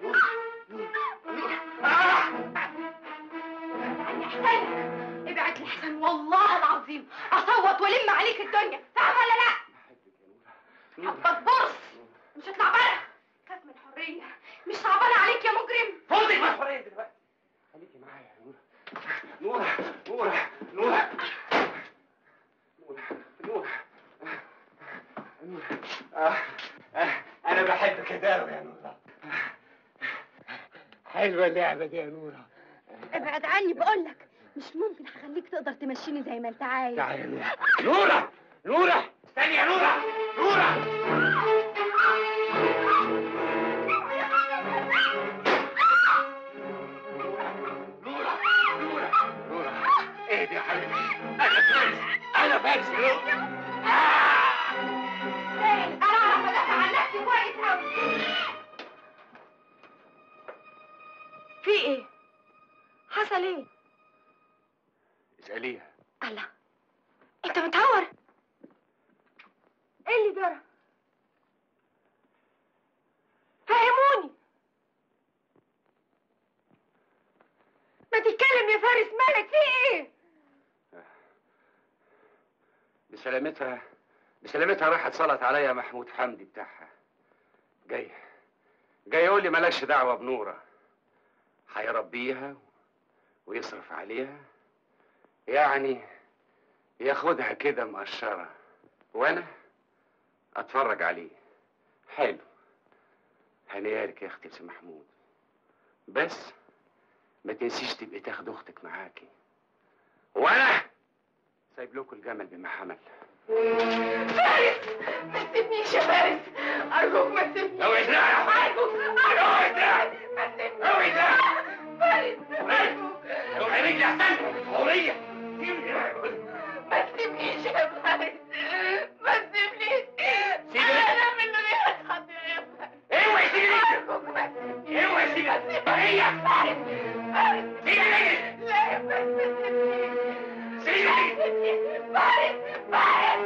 احسن ابعد لحسن والله العظيم اصوت والم عليك الدنيا فاهم ولا لا حبك برص مش هطلع بره خاف من الحريه مش صعبانه عليك يا مجرم فوضي من الحرية دلوقتي خليكي معايا يا نورة نورة نورة نورة نورة نورة آه. آه. أنا بحبك يا دارو يا نورة حلوة اللعبة دي يا نورة ابعد عني بقول لك مش ممكن هخليك تقدر تمشيني زي ما انت عايز تعالي يا نورة نورة نورة استني يا نورة نورة ايه يا حبيبي انا فارس انا فارس يا نورة انا اعرف ادافع عن نفسي كويس قوي في ايه حصل ايه اسأليها الله انت متهور ايه اللي جرى فهموني ما تتكلم يا فارس مالك في ايه بسلامتها بسلامتها راح اتصلت عليا محمود حمدي بتاعها جاي جاي يقول لي مالكش دعوه بنوره هيربيها ويصرف عليها يعني ياخدها كده مقشره وانا اتفرج عليه حلو هنيالك يا اختي سي محمود بس ما تنسيش تبقي تاخد اختك معاكي وانا سايب لكم الجمل بما حمل فارس ما تسيبنيش يا فارس ارجوك ما تسيبنيش اوعي دراعي يا أخويا. ارجوك اوعي دراعي ما تسيبنيش اوعي دراعي فارس اوعي رجلي احسن حوريه ما تسيبنيش يا فارس ما تسيبنيش سيبي انا من غير خاطر يا فارس اوعي سيبي رجلي ارجوك ما تسيبنيش اوعي سيبي هي فارس فارس سيبي رجلي لا يا فارس ما تسيبنيش سيبي رجلي فارس فارس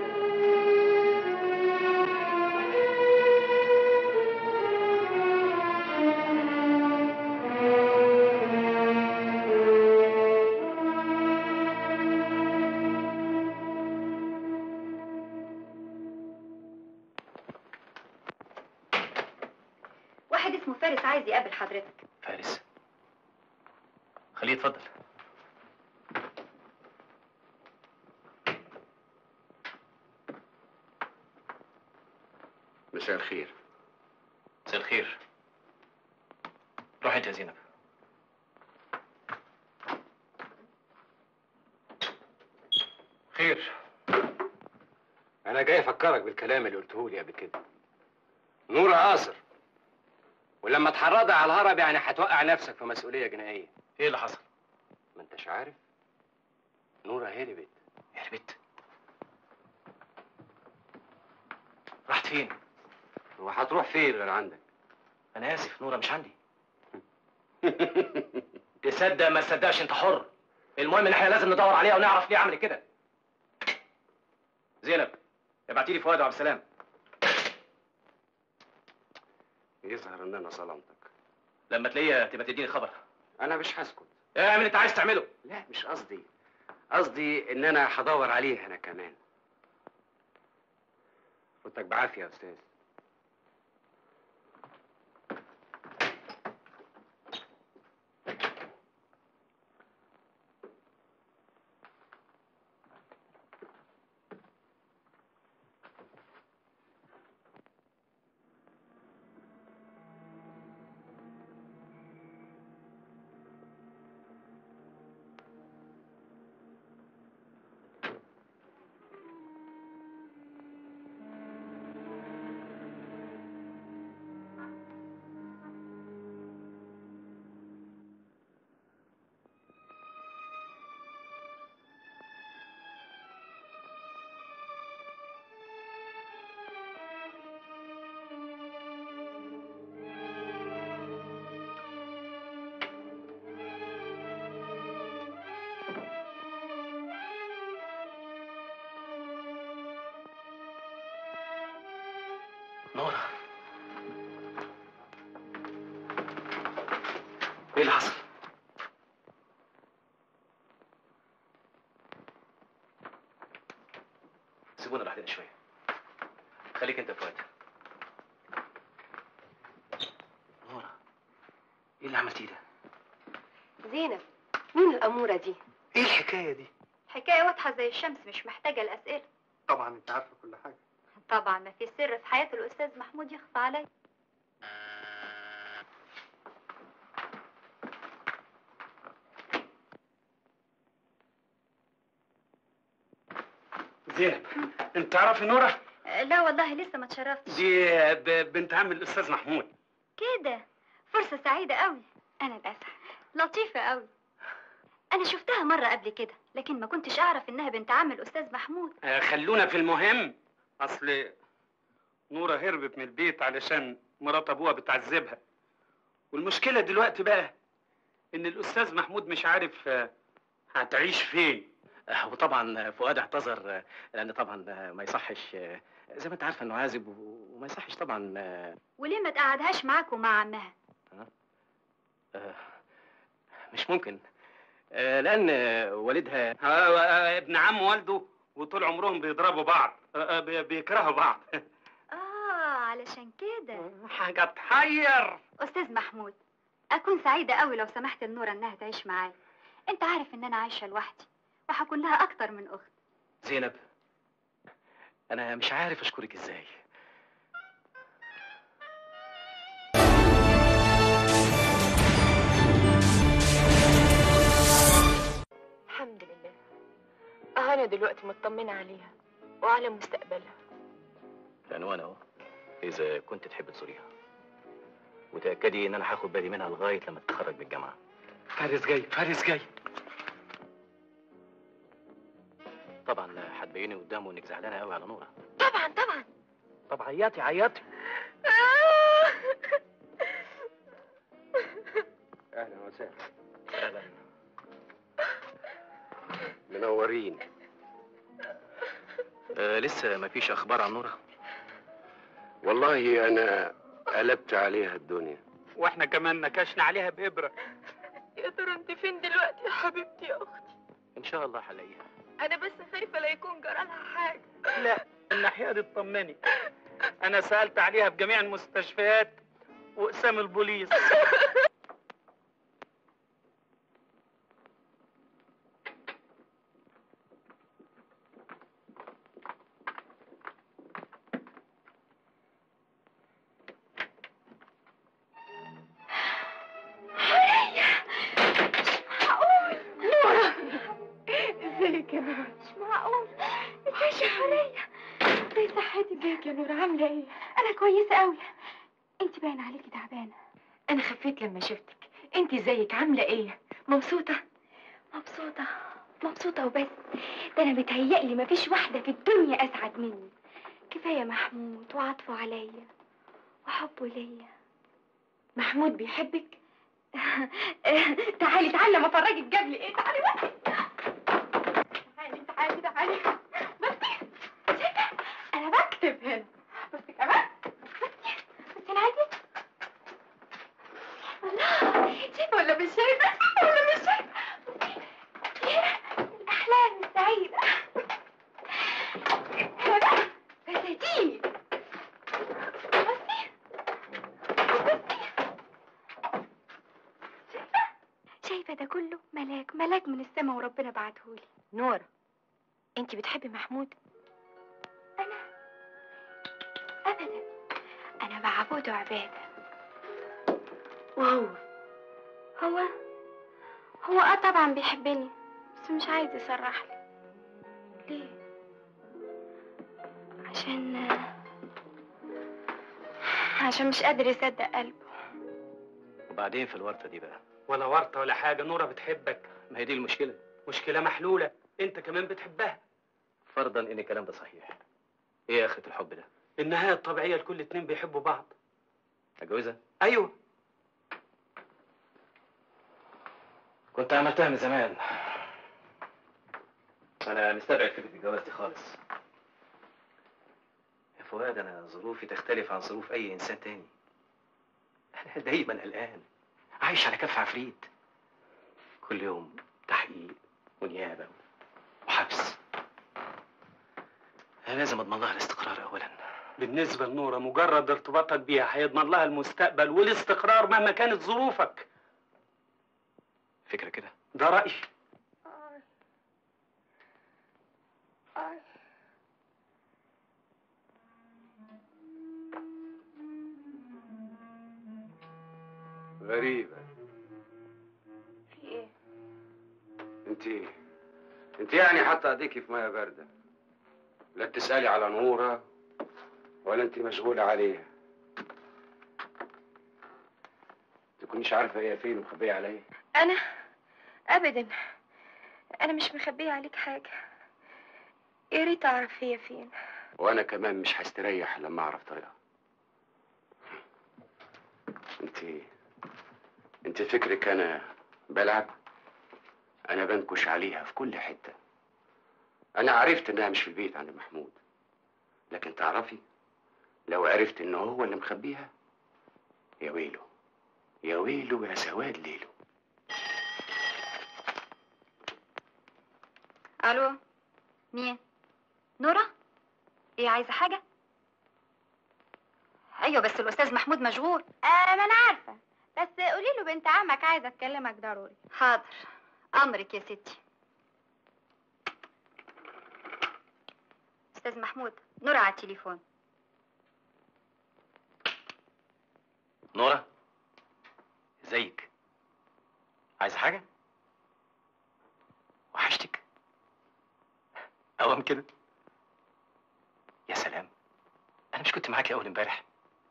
واحد اسمه فارس عايز يقابل حضرتك فارس خليه يتفضل مساء الخير مساء الخير روح انت يا زينب خير انا جاي افكرك بالكلام اللي قلته لي قبل كده نورة قاصر ولما تحرضها على الهرب يعني هتوقع نفسك في مسؤوليه جنائيه ايه اللي حصل ما انتش عارف نورة هربت هربت راحت فين وهتروح فين غير عندك انا اسف نوره مش عندي تصدق ما تصدقش انت حر المهم ان احنا لازم ندور عليها ونعرف ليه عملت كده زينب ابعتي لي فؤاد وعبد السلام يظهر ان انا ظلمتك لما تلاقيها تبقى تديني خبر انا مش هسكت اعمل اللي انت عايز تعمله لا مش قصدي قصدي ان انا هدور عليه انا كمان فوتك بعافيه يا استاذ نورة ايه اللي حصل؟ سيبونا لوحدنا شوية خليك انت يا فؤاد نورة ايه اللي عملتيه ده؟ زينب مين الأمورة دي؟ ايه الحكايه دي حكاية واضحة زي الشمس مش محتاجة الأسئلة طبعا انت عارفه كل حاجه طبعا ما في سر في حياة الأستاذ محمود يخفى علي زينب انت تعرفي نورة لا والله لسه ما اتشرفتش دي ب- بنت عم الاستاذ محمود كده فرصة سعيدة قوي أنا الأسعد لطيفة قوي أنا شفتها مرة قبل كده لكن ما كنتش أعرف إنها بنت عم الأستاذ محمود آه، خلونا في المهم اصل نورة هربت من البيت علشان مرات ابوها بتعذبها والمشكلة دلوقتي بقى ان الاستاذ محمود مش عارف آه، هتعيش فين آه، وطبعا فؤاد اعتذر آه، لان طبعا آه، ما يصحش آه، زي ما انت عارفه انه عازب و- وما يصحش طبعا آه، وليه ما تقعدهاش معاك ومع عمها آه، مش ممكن آه، لان آه، والدها آه، آه، ابن عم والده وطول عمرهم بيضربوا بعض آه، آه، بي- بيكرهوا بعض اه علشان كده حاجه تحير استاذ محمود اكون سعيده قوي لو سمحت لنورة انها تعيش معايا انت عارف ان انا عايشه لوحدي وهكون لها اكتر من اخت زينب انا مش عارف اشكرك ازاي الحمد لله اه انا دلوقتي مطمنه عليها وعلى مستقبلها العنوان اهو اذا كنت تحب تزوريها وتاكدي ان انا هاخد بالي منها لغايه لما تتخرج من الجامعه فارس جاي فارس جاي طبعا هتبيني قدامه انك زعلانه قوي على نوره طبعا طبعا طب عيطي عيطي اهلا وسهلا اهلا منورين آه لسه ما فيش اخبار عن نوره والله انا قلبت عليها الدنيا واحنا كمان نكشنا عليها بإبرة يا ترى انت فين دلوقتي يا حبيبتي يا اختي ان شاء الله هلاقيها انا بس خايفه لا يكون جرالها حاجه لا الناحية دي اطمني انا سألت عليها في جميع المستشفيات واقسام البوليس معقول نورة ازيك يا نورة مش معقول ازيك يا حورية ازي صحتك ازيك يا نورة عاملة ايه؟ أنا كويسة قوي انت باين عليكي تعبانة انا خفيت لما شفتك انت ازيك عامله ايه مبسوطه مبسوطة مبسوطة وبس ده أنا بتهيألي مفيش واحدة في الدنيا أسعد مني كفاية محمود وعطفه عليا وحبه ليا محمود بيحبك تعالي تعالي لما افرجك جاب لي ايه تعالي بس تعالي تعالي تعالي بصي شايفة انا بكتب هنا بصي كمان بصي بصي انا عايزة الله شايفة ولا مش شايفة شايفة ولا مش شايفة بصي ياه، الاحلام السعيدة انا بقى فساتيني بصي بصي شايفة ده كله ملاك ملاك من السما وربنا بعتهولي نورة انت بتحبي محمود أنا أبدا أنا بعبده عبادة وهو هو هو اه طبعا بيحبني بس مش عايز يصرح لي ليه عشان عشان مش قادر يصدق قلبه وبعدين في الورطه دي بقى ولا ورطة ولا حاجة نورة بتحبك ما هي دي المشكله مشكلة محلولة انت كمان بتحبها فرضا ان الكلام ده صحيح ايه يا اخرة الحب ده النهاية الطبيعية لكل اتنين بيحبوا بعض اتجوزها ايوه كنت عملتها من زمان انا مستبعد فكره الجواز دي خالص يا فؤاد انا ظروفي تختلف عن ظروف اي انسان تاني انا دايما قلقان عايش على كف عفريت كل يوم تحقيق ونيابه وحبس انا لازم اضمن لها الاستقرار اولا بالنسبة لنورة مجرد ارتباطك بيها هيضمن لها المستقبل والاستقرار مهما كانت ظروفك فكره كده ده رأيي غريبة في ايه انت انت يعني حاطه ايديكي في ميه بارده لا بتسالي على نوره ولا انت مشغوله عليها تكونيش عارفه هي فين ومخبيه عليا انا ابدا انا مش مخبيه عليك حاجه يا ريت اعرف هي فين وانا كمان مش هستريح لما اعرف طريقها انت انت فكرك انا بلعب انا بنكش عليها في كل حته انا عرفت انها مش في البيت عند محمود لكن تعرفي لو عرفت انه هو اللي مخبيها يا ويله يا ويله يا سواد ليله الو مين نورة ايه عايزة حاجة ايوه بس الاستاذ محمود مشغول آه ما انا عارفه بس قولي له بنت عمك عايزه اتكلمك ضروري حاضر امرك يا ستي استاذ محمود نورة على التليفون نورة ازيك عايز حاجة وحشتك اوام كده يا سلام انا مش كنت معاكي اول امبارح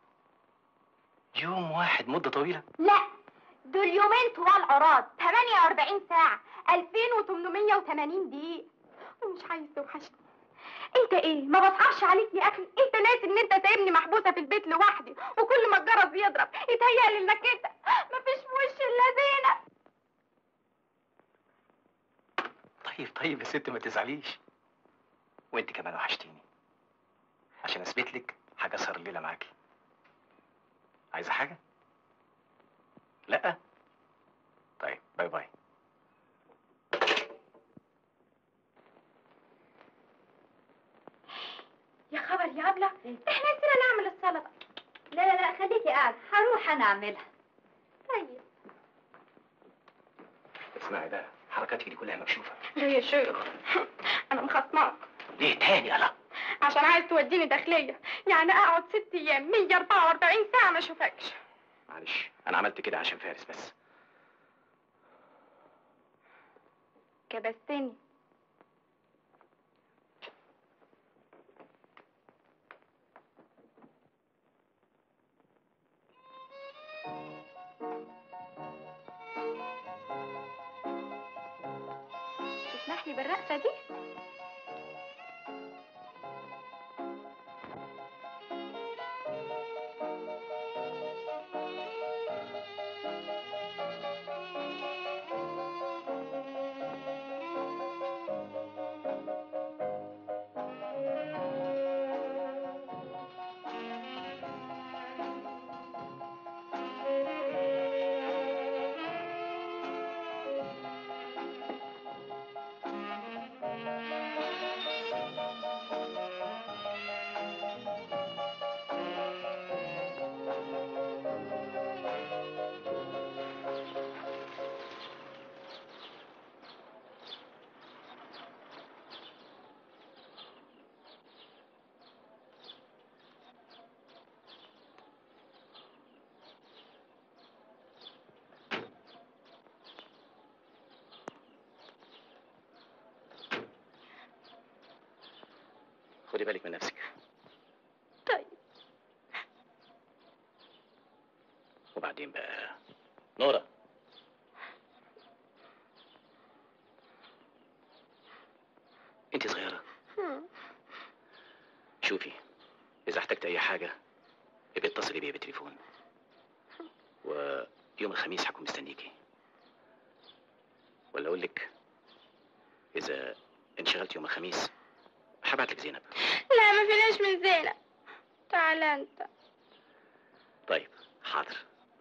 يوم واحد مدة طويلة لا دول يومين طوال عراض 48 ساعة 2880 دقيقة ومش عايز توحشني انت ايه ما بصعبش عليك يا اخي انت ناسي ان انت سايبني محبوسة في البيت لوحدي وكل ما الجرس يضرب يتهيألي انك انت مفيش في وش الا زينة طيب طيب يا ست ما تزعليش وانت كمان وحشتيني عشان اثبت لك حاجة اسهر الليلة معاكي عايزة حاجة؟ لا؟ طيب باي باي يا خبر يا ابله احنا نسينا نعمل السلطة لا لا لا خليكي قاعدة هروح انا اعملها طيب اسمعي بقى حركاتك دي كلها مكشوفة ليه يا شيخ انا مخصماك ليه تاني يلا عشان عايز توديني داخلية يعني اقعد ست ايام 144 ساعة ما اشوفكش معلش انا عملت كده عشان فارس بس كبستني تسمح لي بالرقصة دي؟ خدي بالك من نفسك طيب وبعدين بقى نورة انت صغيرة شوفي اذا احتجت اي حاجة ابقي اتصلي بيا بالتليفون ويوم الخميس هكون مستنيكي ولا اقول لك اذا انشغلت يوم الخميس هبعت لك زينب لا ما فيناش من زينة تعال انت طيب حاضر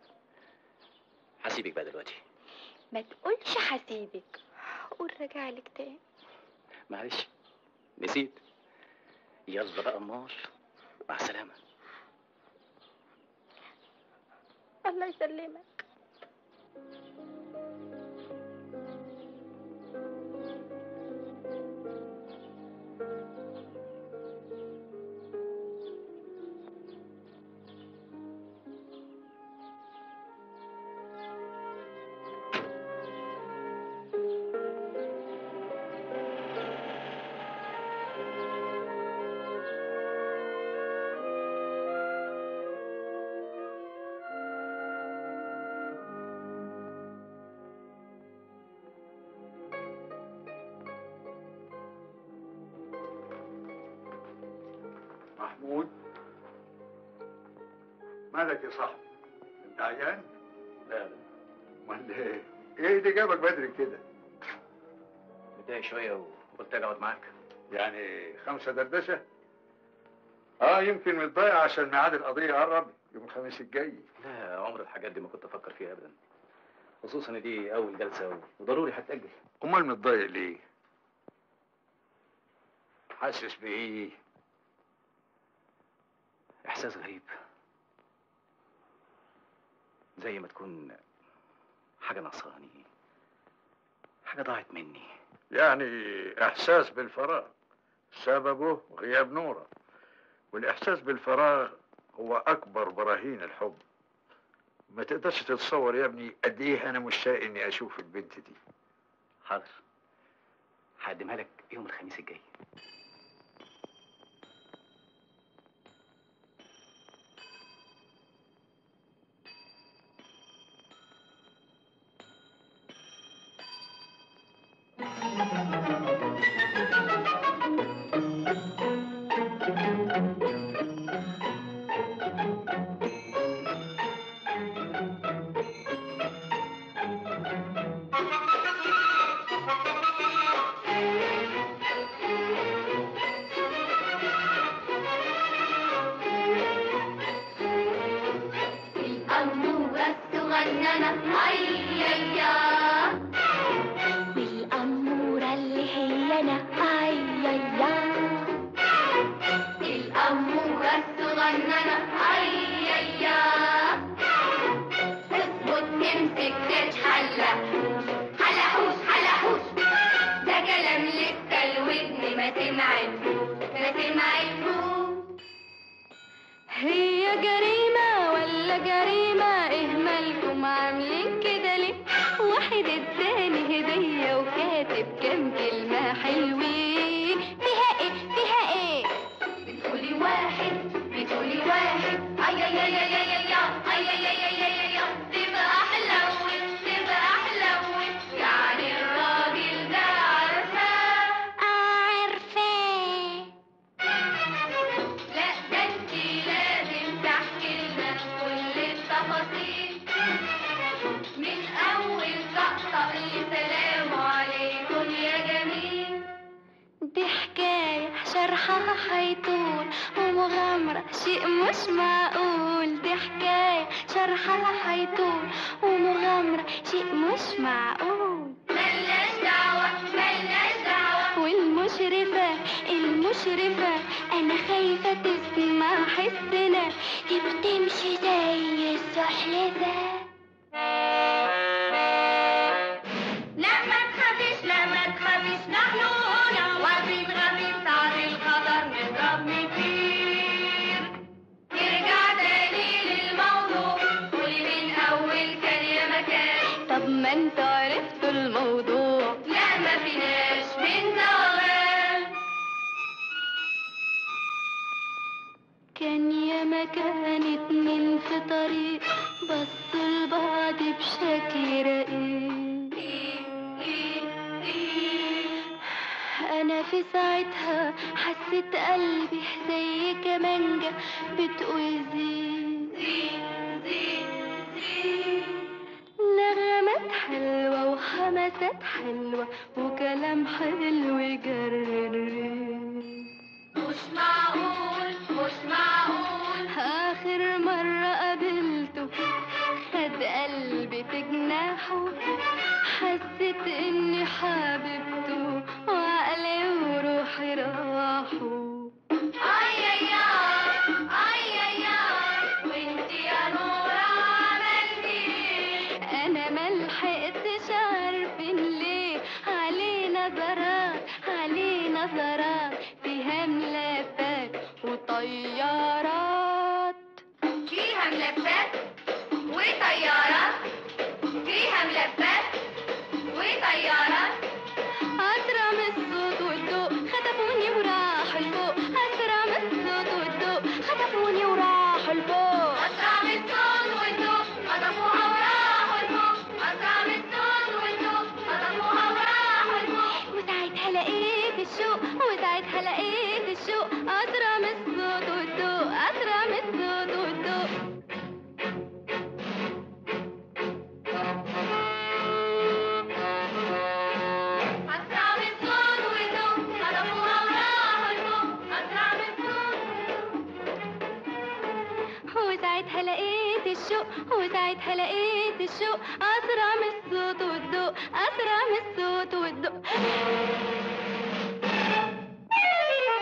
هسيبك بقى دلوقتي ما تقولش هسيبك قول راجع لك تاني معلش نسيت يلا بقى امال مع السلامة الله يسلمك محمود مالك يا صاحبي انت عيان لا لا امال ايه ايه اللي جابك بدري كده متضايق شوية وقلت اجي اقعد معاك يعني خمسة دردشة اه يمكن متضايق عشان ميعاد القضية قرب يوم الخميس الجاي لا عمر الحاجات دي ما كنت افكر فيها ابدا خصوصا ان دي اول جلسة وضروري هتأجل امال متضايق ليه حاسس بايه احساس غريب زي ما تكون حاجه ناقصاني حاجه ضاعت مني يعني احساس بالفراغ سببه غياب نورة والاحساس بالفراغ هو اكبر براهين الحب ما تقدرش تتصور يا ابني قد ايه انا مشتاق اني اشوف البنت دي حاضر هقدمها لك يوم الخميس الجاي الأمورة الصغننة عيايا والأمورة اللي هي أنا عيايا الأمورة الصغننة عيايا اظبط امسك تتحلى حلحوش حلحوش ده كلام لسه الودن ما سمعتهوش ما سمعتهوش هي جريمة ولا جريمة اهمالكم عاملين كده ليه واحد اداني هدية وكاتب كام كلمة حلوين فيها ايه فيها ايه بتقولي واحد بتقولي واحد اي اي اي اي اي اي اي اي اي اي اي اي تبقى حلوت تبقى حلوت يعني الراجل ده عارفاه عارفاه لا ده انتي لازم تحكي لنا كل التفاصيل من اول طقطق لسلام عليكم يا جميل دي حكاية شرحها حيطول ومغامرة شيء مش معقول دي حكاية شرحها حيطول ومغامرة شيء مش معقول ملناش دعوة ملناش دعوة والمشرفة المشرفة أنا خايفة تسمع حسنا دي بتمشي زي السحلفة لا ما تخافيش لا ما تخافيش نحن هنا واقفين غبي ساعة الخطر نضرب نطير نرجع تاني للموضوع قولي من أول كان يا مكان طب ما انتوا عرفتوا الموضوع لا ما فيناش من زوال كان يا مكان اتنين في طريق بصوا لبعض بشكل رقيق انا في ساعتها حسيت قلبي زي كمانجة بتقول زين نغمات حلوة وحماسات حلوة وكلام حلو يجرر مش معقول مش معقول آخر مرة قابلته خد قلبي في جناحه حسيت إني حبيبته وعقلي وروحي راحوا اي اي اي اي اي وانتي يا نورة عملتي ايه أنا ملحقتش عارفين ليه عليه نظرات عليه نظرات فيها ملفات وطيارات فيها ملفات وطيارات فيها ملفات وطيارات أسرع من الصوت والضوء خطفوني وراحوا لفوق أسرع من الصوت والضوء خطفوني وراحوا لفوق أسرع من الصوت والضوء خطفوها وراحوا لفوق أسرع من الصوت والضوء خطفوها وراحوا لفوق وساعتها لقيت الشوق وساعتها لقيت الشوق أسرع من الصوت والضوء أسرع من الصوت والضوء أسرع من الصوت والضوء خطفوها وراحوا لفوق أسرع من الصوت وساعتها لقيت الشوق وساعتها لقيت الشوق أسرع من الصوت والضوء أسرع من الصوت والضوء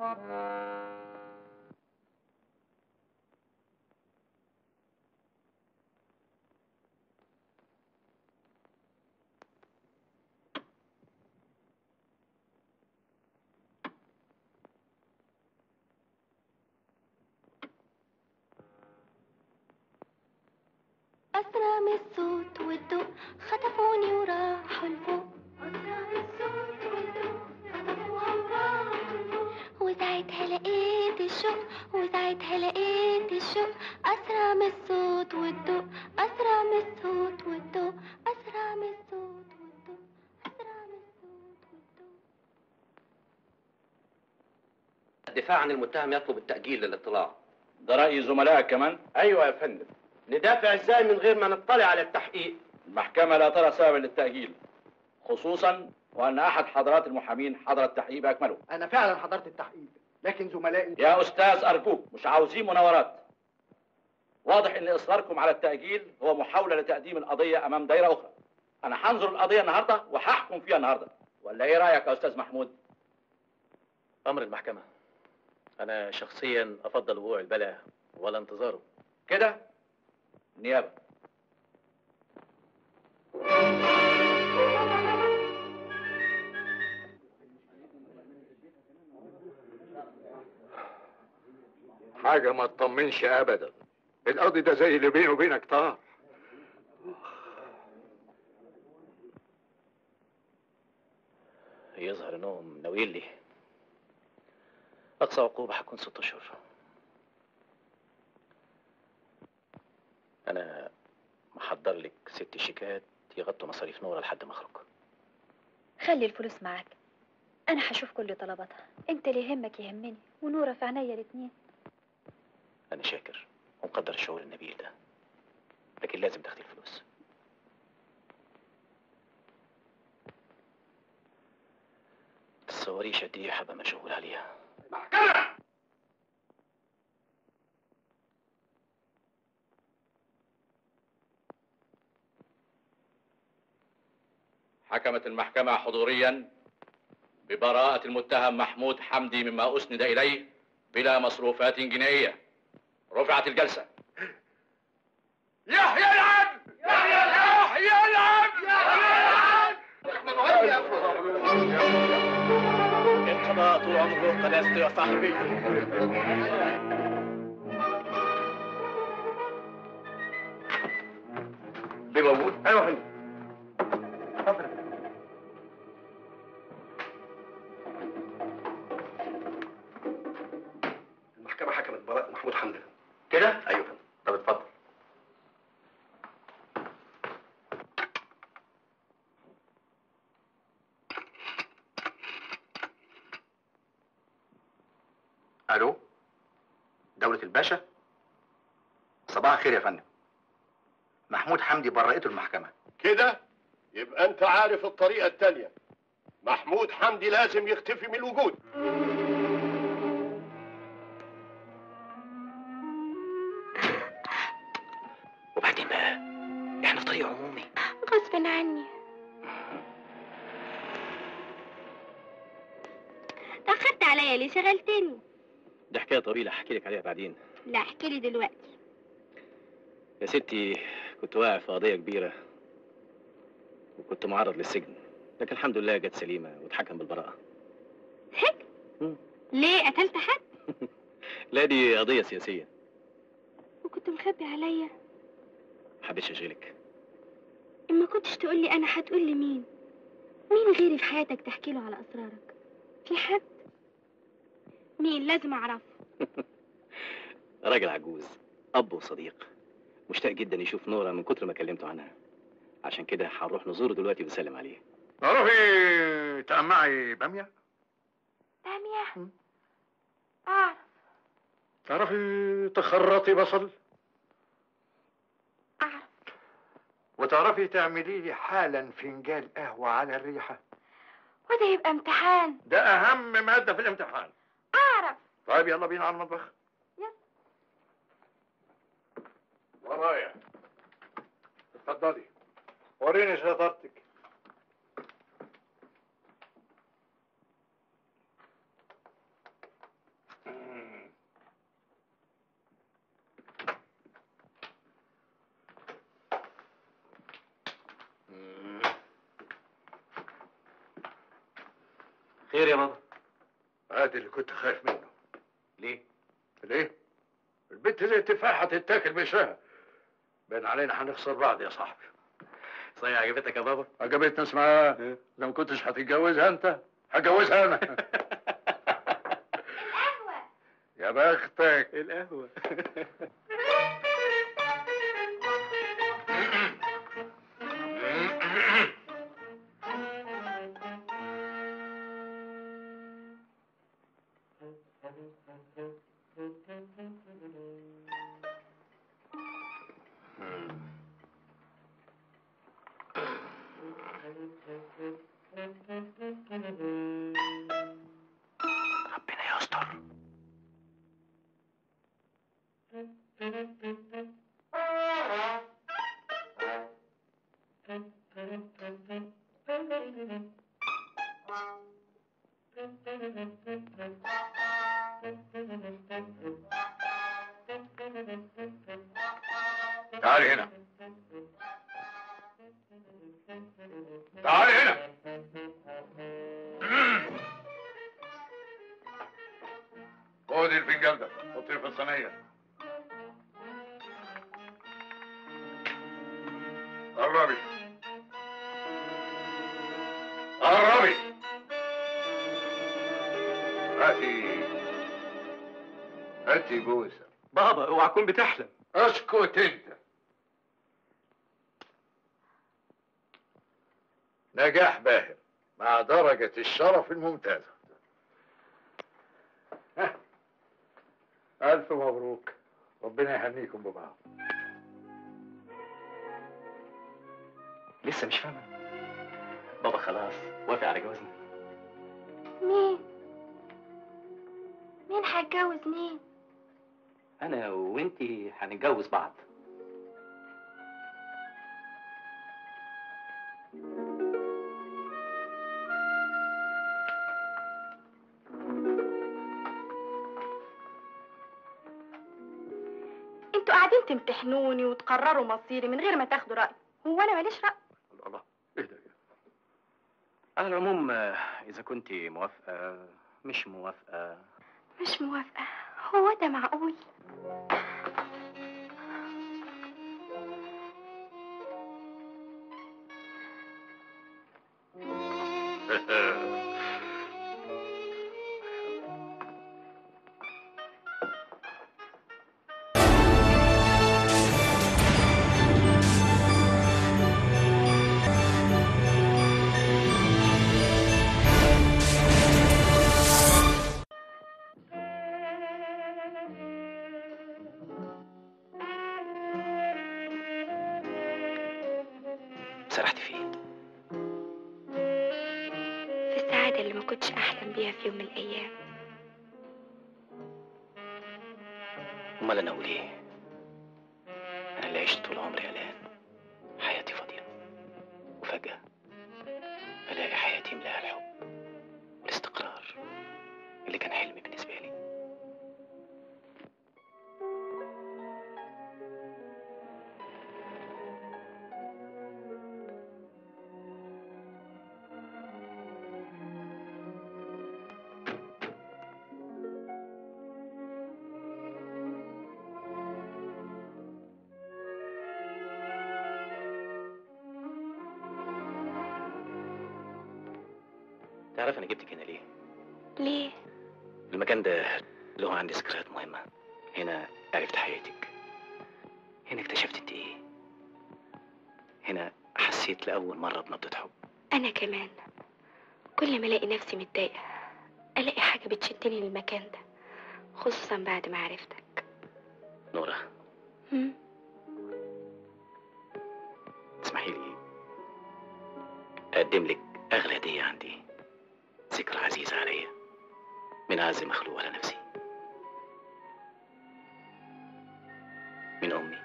أسرع من الصوت والضوء خطفوني وراحوا لفوق أسرع من الصوت والضوء خطفوني وراحوا لفوق وساعتها لقيت الشوق وساعتها لقيت الشوق أسرع من الصوت والضوء أسرع من الصوت والضوء أسرع من الصوت والضوء أسرع من الصوت والضوء الدفاع عن المتهم يطلب التأجيل للاطلاع ده رأي زملائك كمان؟ أيوة يا فندم ندافع ازاي من غير ما نطلع على التحقيق المحكمة لا ترى سببا للتأجيل خصوصا وأن أحد حضرات المحامين حضر التحقيق بأكمله انا فعلا حضرت التحقيق لكن زملائي يا أستاذ أرجوك مش عاوزين مناورات واضح أن إصراركم على التأجيل هو محاولة لتقديم القضية أمام دائرة أخرى أنا هنظر القضية النهاردة وهحكم فيها النهاردة ولا إيه رأيك يا أستاذ محمود؟ أمر المحكمة أنا شخصيا أفضل وقوع البلاء ولا انتظاره كده نيابة حاجة ما تطمنش أبدا القاضي ده زي اللي بينه وبينك طار يظهر انهم ناويين لي اقصى عقوبة هتكون ست اشهر انا محضر لك ست شيكات يغطوا مصاريف نورة لحد ما اخرج خلي الفلوس معاك انا هشوف كل طلباتها انت اللي يهمك يهمني ونورة في عينيا الاتنين انا شاكر ومقدر الشعور النبيل ده لكن لازم تاخدي الفلوس تصوريش قد ايه هبقى مشغول عليها حكمت المحكمة حضوريا ببراءة المتهم محمود حمدي مما أسند إليه بلا مصروفات جنائية رفعت الجلسة يحيى العدل يحيى العدل يحيى العدل يحيى العدل انقضى طول عمره قداسته يا صاحبي دي موجود ايوه يا فندم المحكمة حكمت براءة محمود حمدي كده ايوه يا فندم طب اتفضل الو دولة الباشا صباح الخير يا فندم محمود حمدي برأته المحكمة كده يبقى انت عارف الطريقة التانية محمود حمدي لازم يختفي من الوجود وبعدين بقى احنا في طريق عمومي غصب عني تأخرت عليا ليه شغلتني دي حكاية طويلة هحكي لك عليها بعدين لا احكي لي دلوقتي يا ستي كنت واقع في قضية كبيرة وكنت معرض للسجن لكن الحمد لله جت سليمة واتحكم بالبراءة ليه قتلت حد لا دي قضية سياسية وكنت مخبي عليا محبتش اشغلك اما كنتش تقول لي انا هتقول لي مين مين غيري في حياتك تحكي له على اسرارك في حد مين لازم اعرفه راجل عجوز اب وصديق مشتاق جدا يشوف نورة من كتر ما كلمته عنها عشان كده هنروح نزوره دلوقتي ونسلم عليه تعرفي تقمعي بامية بامية اعرف تعرفي تخرطي بصل اعرف وتعرفي تعملي لي حالا فنجان قهوة على الريحة وده يبقى امتحان ده أهم مادة في الامتحان اعرف طيب يلا بينا على المطبخ يلا. ورايا اتفضلي وريني شطارتك ادي اللي كنت خايف منه ليه؟ ليه؟ البنت زي التفاحة تتاكل بشها بين علينا هنخسر بعض يا صاحبي صحيح عجبتك يا بابا؟ عجبتني اسمها لو ما كنتش هتتجوزها انت هتجوزها انا يا بختك القهوة ربنا يستر تعالي هنا تعالي هنا خدي الفنجان ده حطيه في الصينية قربي قربي هاتي هاتي بوسة بابا اوعى تكون بتحلم اسكت انت نجاح باهر مع درجة الشرف الممتازة ها. ألف مبروك ربنا يهنيكم ببعض لسه مش فاهمة بابا خلاص وافق على جوازنا مين مين هيتجوز مين انا وانتي هنتجوز بعض انتوا قاعدين تمتحنوني وتقرروا مصيري من غير ما تاخدوا رأي هو انا ماليش رأي الله ايه ده على العموم آه، اذا كنت موافقة مش موافقة مش موافقة هو ده معقول سرحت فين في السعادة اللي ما كنتش أحلم بيها في يوم من الأيام امال انا اقول ايه انا اللي عشت طول عمري قلقان حياتي فاضيه وفجاه الاقي حياتي ملاها الحب والاستقرار اللي كان حلم بالنسبه لي تعرف انا جبتك هنا ليه ليه؟ المكان ده له عندي ذكريات مهمة هنا عرفت حياتك هنا اكتشفت انت ايه هنا حسيت لأول مرة بنبضة حب أنا كمان كل ما ألاقي نفسي متضايقة ألاقي حاجة بتشدني للمكان ده خصوصا بعد ما عرفتك نورة هم؟ اسمحي لي أقدم لك أغلى هدية عندي ذكرى عزيزة عليا من أعز مخلوق على نفسي من أمي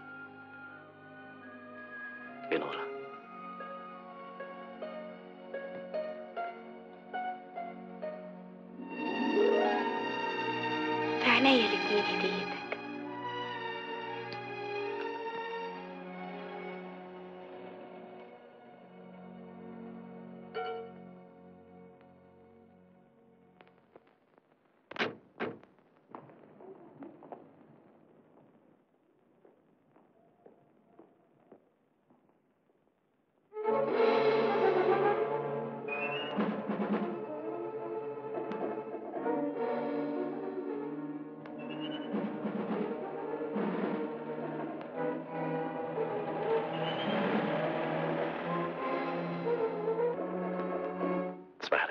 لنورة في عينيا الاتنين هديتك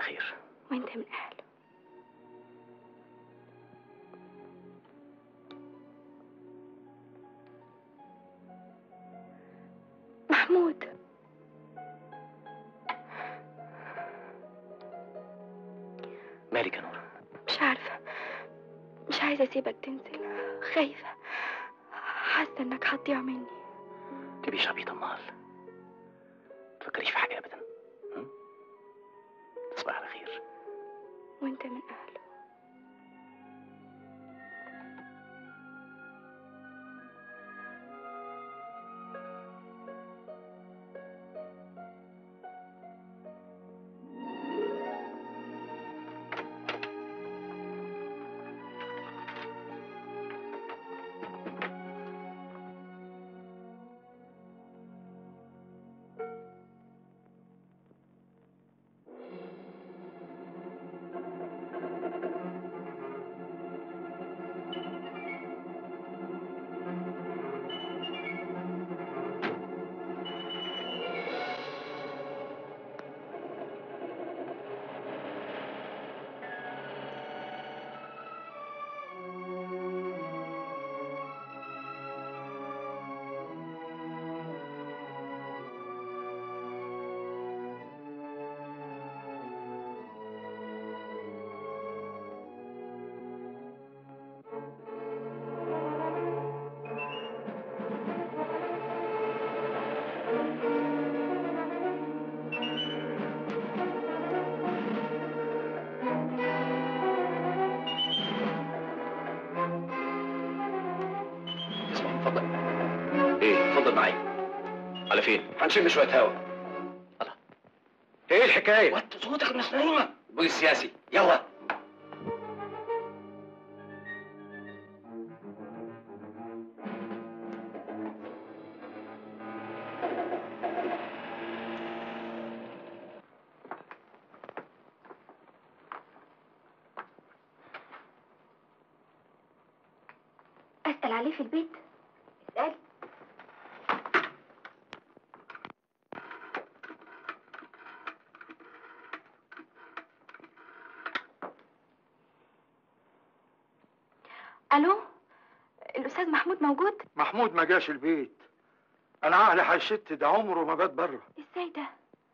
خير وانت من اهله محمود مالك يا نور مش عارفة مش عايزة اسيبك تنزل خايفة حاسة انك هتضيع مني تبيش عبيط امال تفكريش في حاجه ابدا م? تصبح على خير وانت من اهله اسمع اتفضل ايه اتفضل معايا على فين هنشم شويه هوا ايه الحكايه وطي صوتك مسمومه البوليس السياسي يلا اسال عليه في البيت اسالي الو الاستاذ محمود موجود محمود ما جاش البيت انا عقلي هيشت ده عمره ما بات بره ازاي ده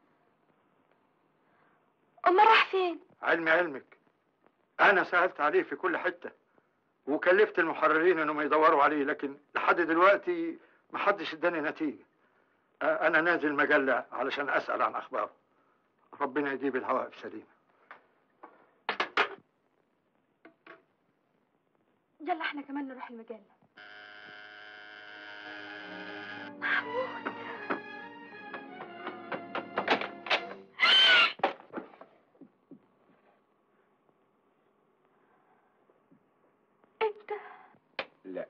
امال راح فين علمي علمك انا سالت عليه في كل حته وكلفت المحررين انهم يدوروا عليه لكن لحد دلوقتي ما حدش اداني نتيجه أ- انا نازل مجله علشان اسال عن اخباره ربنا يجيب الهواء سليم يلا احنا كمان نروح المجله محمود انت لا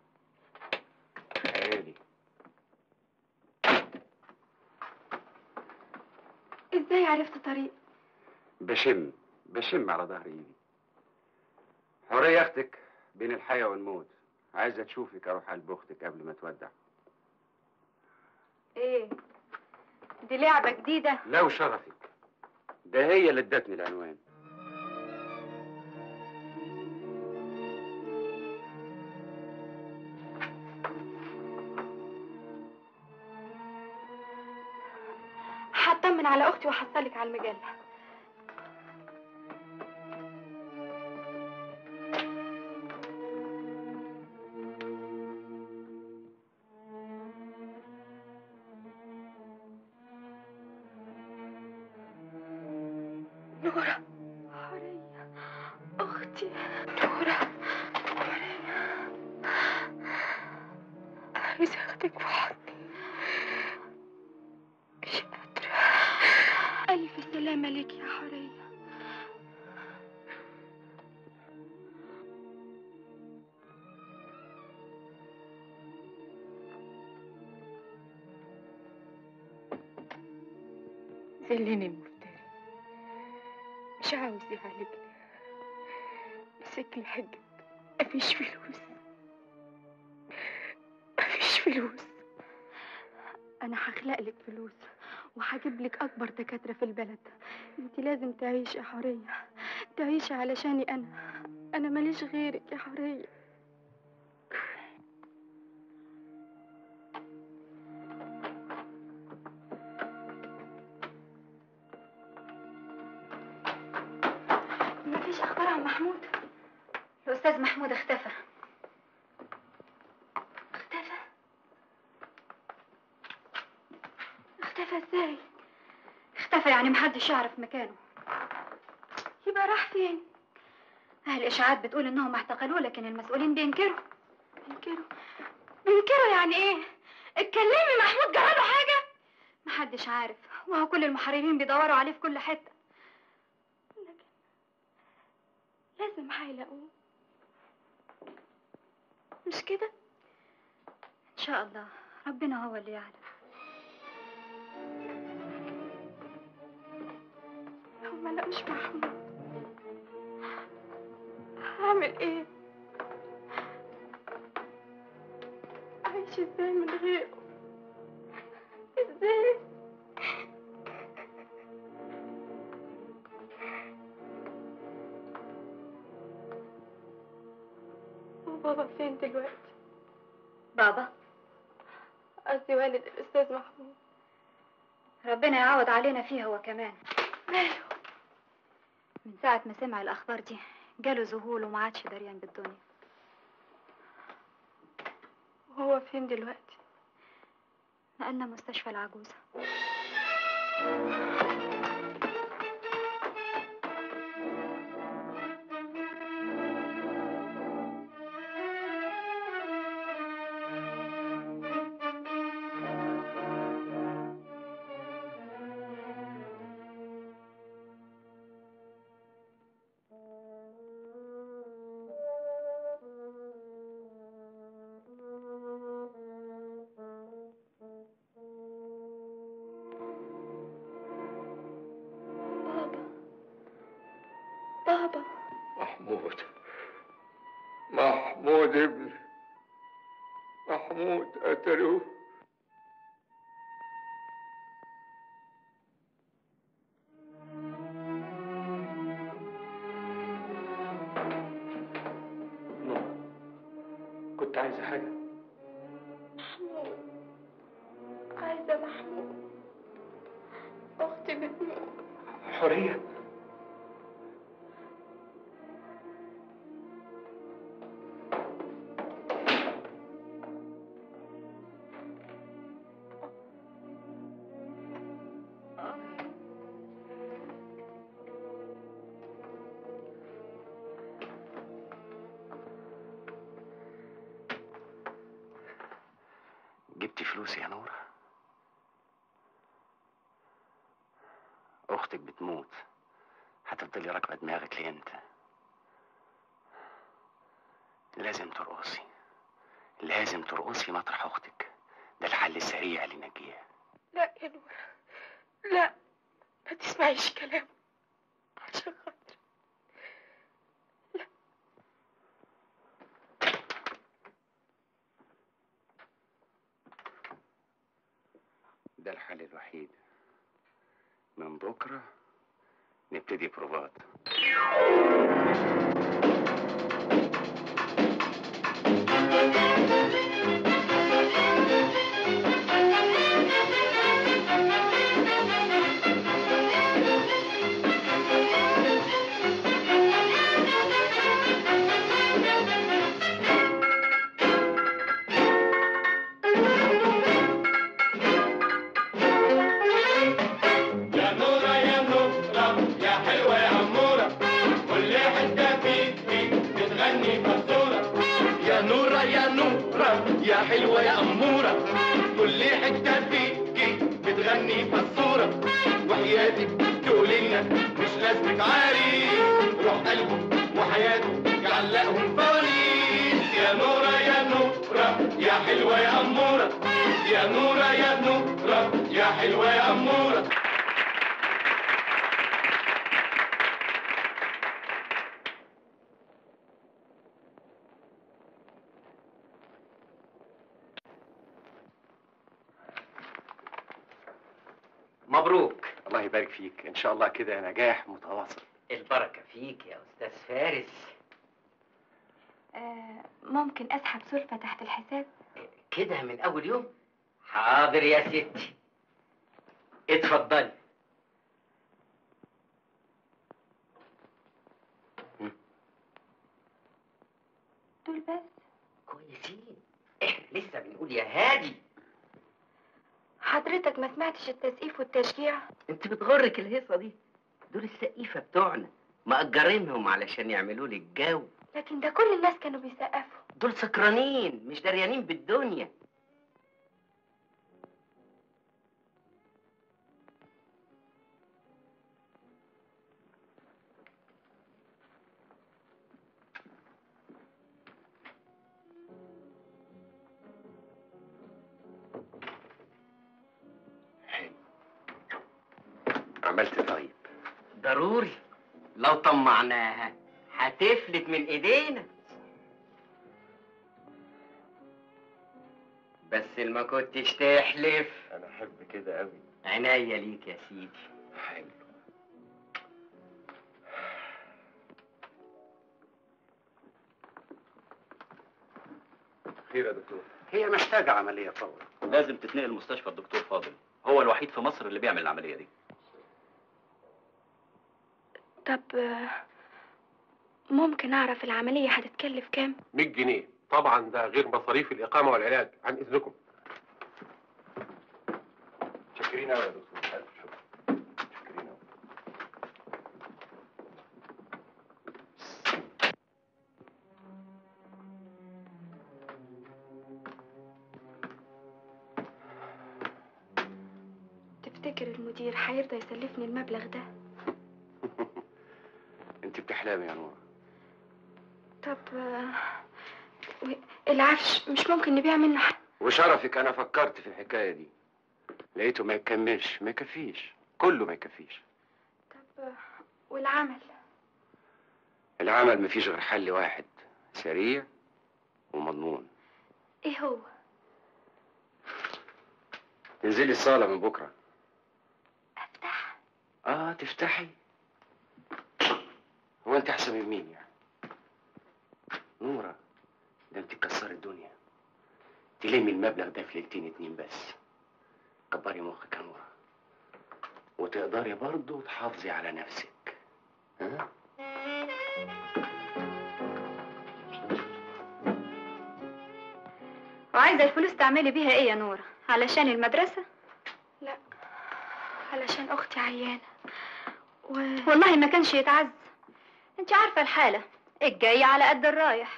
خيالي ازاي عرفت طريق بشم بشم على ظهر ايدي حورية اختك بين الحياة والموت عايزة تشوفك اروح على اختك قبل ما تودع ايه دي لعبة جديدة لو شرفك ده هي اللي ادتني العنوان هطمن على اختي وهحصلك على المجله نورة حورية أختي نورة حورية عايزة أخدك في حضني مش قادرة ألف سلامة لك يا حورية زلني المفتري مش عاوز يعالجني مسك لي حجة مفيش فلوس مفيش فلوس أنا هخلق لك فلوس وهجيب لك اكبر دكاتره في البلد انت لازم تعيشي يا حوريه تعيشي علشاني انا انا ماليش غيرك يا حوريه مفيش اخبار عن محمود الاستاذ محمود اختفى اختفى اختفى ازاي اختفى يعني محدش يعرف مكانه يبقى راح فين اهل الاشاعات بتقول انهم اعتقلوه لكن المسؤولين بينكروا بينكروا بينكروا يعني ايه اتكلمي محمود جراله حاجه محدش عارف وهو كل المحررين بيدوروا عليه في كل حته لازم هيلاقوه مش كده ان شاء الله ربنا هو اللي يعلم لو ما لقوش محمود هعمل ايه عايش ازاي من غيره ازاي وبابا فين دلوقتي بابا قصدي والد الاستاذ محمود ربنا يعوض علينا فيه هو كمان ماله من ساعة ما سمع الأخبار دي جاله ذهول وما عادش دريان بالدنيا وهو فين دلوقتي نقلنا مستشفى العجوزة بابا محمود محمود ابني محمود قتلوه كنت عايزة حاجة محمود عايزة محمود أختي بتموت حرية جبتي فلوس يا نورة أختك بتموت هتفضلي راكبة دماغك لإمتى لازم ترقصي لازم ترقصي مطرح أختك ده الحل السريع اللي ينجيها لا يا نورة لا ما تسمعيش كلامه عشان خاطري ده الحل الوحيد من بكرة نبتدي بروفات يا نورة يا نورة يا حلوة يا أمورة كل حتة فيكي بتغني فزورة يا نورة يا نورة يا حلوة يا أمورة كل حتة فيكي بتغني فزورة وحياتك تقولي لنا مش لازمك عريس روح قلبه وحياته يعلقهم فوانيس يا نورة يا نورة يا حلوة يا أمورة يا نورة يا نورة يا حلوة يا أمورة مبروك الله يبارك فيك ان شاء الله كده نجاح متواصل البركه فيك يا استاذ فارس آه ممكن اسحب سلفة تحت الحساب كده من اول يوم حاضر يا ستي اتفضلي دول بس كويسين احنا لسه بنقول يا هادي حضرتك ما سمعتش التسقيف والتشجيع انت بتغرك الهيصه دي دول السقيفه بتوعنا مأجرينهم علشان يعملوا لي الجو لكن ده كل الناس كانوا بيسقفوا دول سكرانين مش دريانين بالدنيا عملت طيب ضروري لو طمعناها هتفلت من ايدينا بس ما كنتش تحلف انا احب كده قوي عناية ليك يا سيدي حلو خير يا دكتور هي محتاجة عملية فورا لازم تتنقل مستشفى الدكتور فاضل هو الوحيد في مصر اللي بيعمل العمليه دي طب آه، ممكن اعرف العملية هتتكلف كام 100 جنيه طبعا ده غير مصاريف الاقامه والعلاج عن اذنكم شاكرين قوي يا دكتور الف شكر شاكرين قوي تفتكر المدير هيرضى يسلفني المبلغ ده انت بتحلمي يا نور طب آه، و- العفش مش ممكن نبيع منه حاجة وشرفك انا فكرت في الحكاية دي لقيته ما يكملش ما يكفيش كله ما يكفيش طب آه، والعمل العمل مفيش غير حل واحد سريع ومضمون ايه هو تنزلي الصالة من بكرة افتح اه تفتحي هو انت احسن من مين يعني نورة ده انت تكسري الدنيا تلمي المبلغ ده في ليلتين اتنين بس كبري مخك يا نورة وتقدري برضه تحافظي على نفسك ها وعايزة الفلوس تعملي بيها ايه يا نورة علشان المدرسة لا علشان اختي عيانة و... والله ما كانش يتعز انت عارفة الحالة الجاي على قد الرايح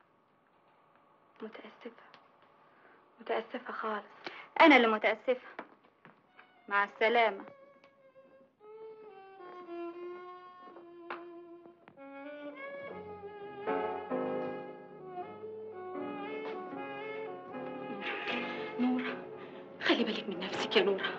متأسفة متأسفة خالص انا اللي متأسفة مع السلامة نورة خلي بالك من نفسك يا نورة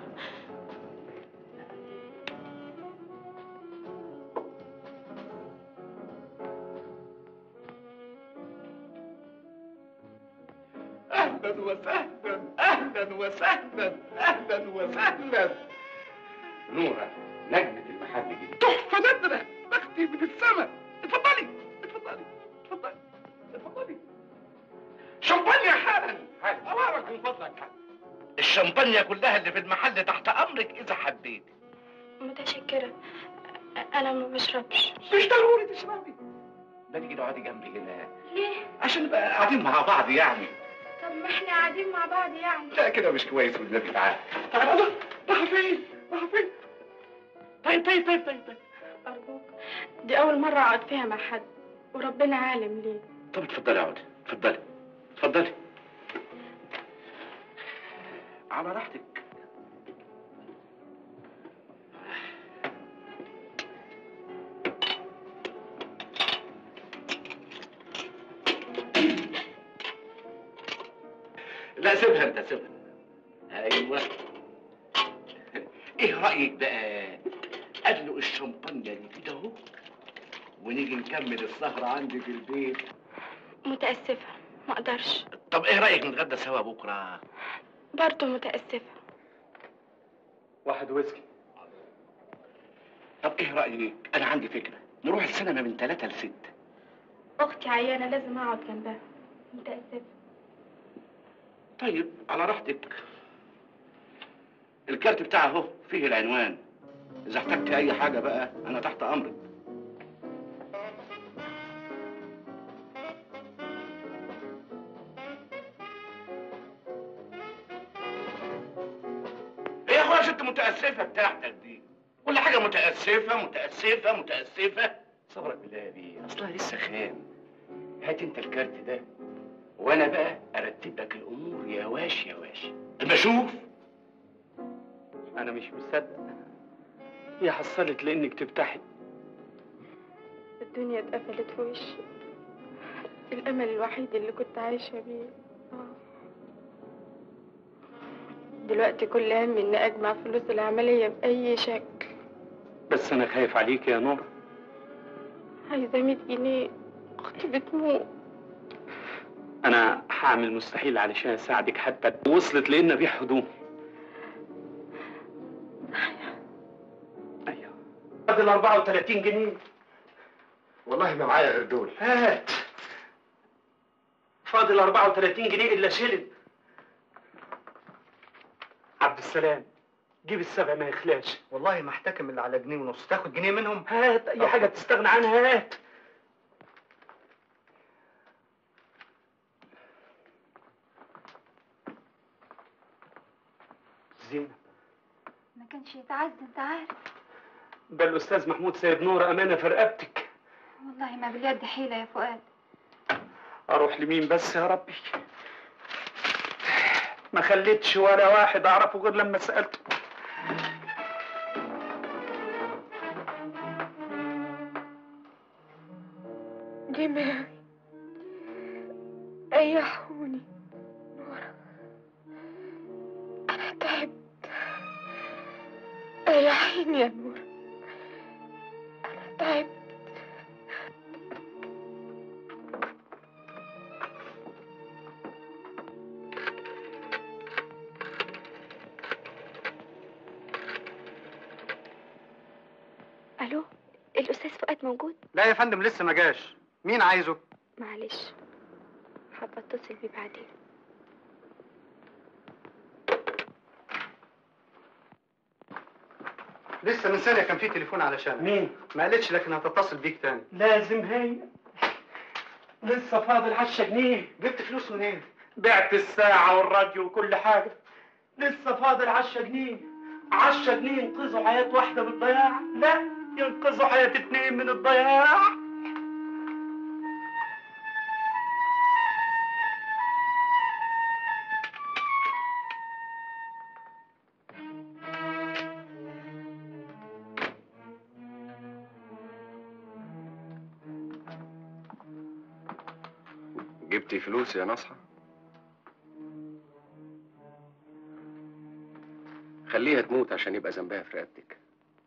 اهلا وسهلا اهلا وسهلا اهلا وسهلا نورة نجمة المحل دي تحفه نادره بختي من السماء اتفضلي اتفضلي اتفضلي اتفضلي شمبانيا حالا حالا امرك من فضلك حالا الشمبانيا كلها اللي في المحل تحت امرك اذا حبيت متشكرة أ- انا ما بشربش مش ضروري تشربي ده تيجي تقعدي جنبي هنا ليه عشان نبقى قاعدين مع بعض يعني طب ما احنا قاعدين مع بعض يعني لا كده مش كويس والنبي تعالى تعالى الله راح فين راح فين طيب طيب طيب طيب طيب ارجوك دي اول مرة اقعد فيها مع حد وربنا عالم ليه طب اتفضلي اقعدي اتفضلي اتفضلي على راحتك لا سيبها انت سيبها ايوه ايه رايك بقى ادلق الشمبانيا دي كده اهو ونيجي نكمل السهره عندي في البيت متأسفة ما اقدرش طب ايه رايك نتغدى سوا بكره برضه متأسفة واحد ويسكي طب ايه رايك انا عندي فكره نروح السينما من ثلاثة لست اختي عيانه لازم اقعد جنبها متاسفه طيب على راحتك الكارت بتاعه اهو فيه العنوان اذا احتجت اي حاجه بقى انا تحت امرك ايه يا اخويا ست متاسفه بتاعتك دي كل حاجه متاسفه متاسفه متاسفه صبرك بالله يا بيه اصلها لسه خام هات انت الكارت ده وانا بقى ارتب لك الامور يا واش يا واش اما اشوف انا مش مصدق هي حصلت لانك تفتحي الدنيا اتقفلت في وشي الامل الوحيد اللي كنت عايشه بيه آه. دلوقتي كل همي اني اجمع فلوس العمليه باي شكل بس انا خايف عليك يا نور عايزه 100 جنيه اختي بتموت انا هعمل مستحيل علشان اساعدك حتى وصلت لان بيع هدوم ايوه فاضل 34 جنيه والله ما معايا غير دول هات فاضل 34 جنيه الا شلن عبد السلام جيب السبع ما يخلاش والله ما احتكم الا على جنيه ونص تاخد جنيه منهم هات اي حاجه تستغنى عنها هات زينب ما كانش يتعز انت عارف ده الاستاذ محمود سيد نور امانه في رقبتك والله ما باليد حيلة يا فؤاد اروح لمين بس يا ربي ما خليتش ولا واحد اعرفه غير لما سالته دماغي ريحوني نورا انا تعبت ريحيني يا نورا انا تعبت الو الاستاذ فؤاد موجود لا يا فندم لسه ما جاش مين عايزه معلش حابه اتصل بيه بعدين لسه من ثانيه كان في تليفون علشان مين ما قالتش لكن هتتصل بيك تاني لازم هي لسه فاضل 10 جنيه جبت فلوس منين بعت الساعة والراديو وكل حاجة لسه فاضل 10 جنيه 10 جنيه ينقذوا حياة واحدة من الضياع لا ينقذوا حياة اتنين من الضياع جبتي فلوس يا نصحى خليها تموت عشان يبقى ذنبها في رقبتك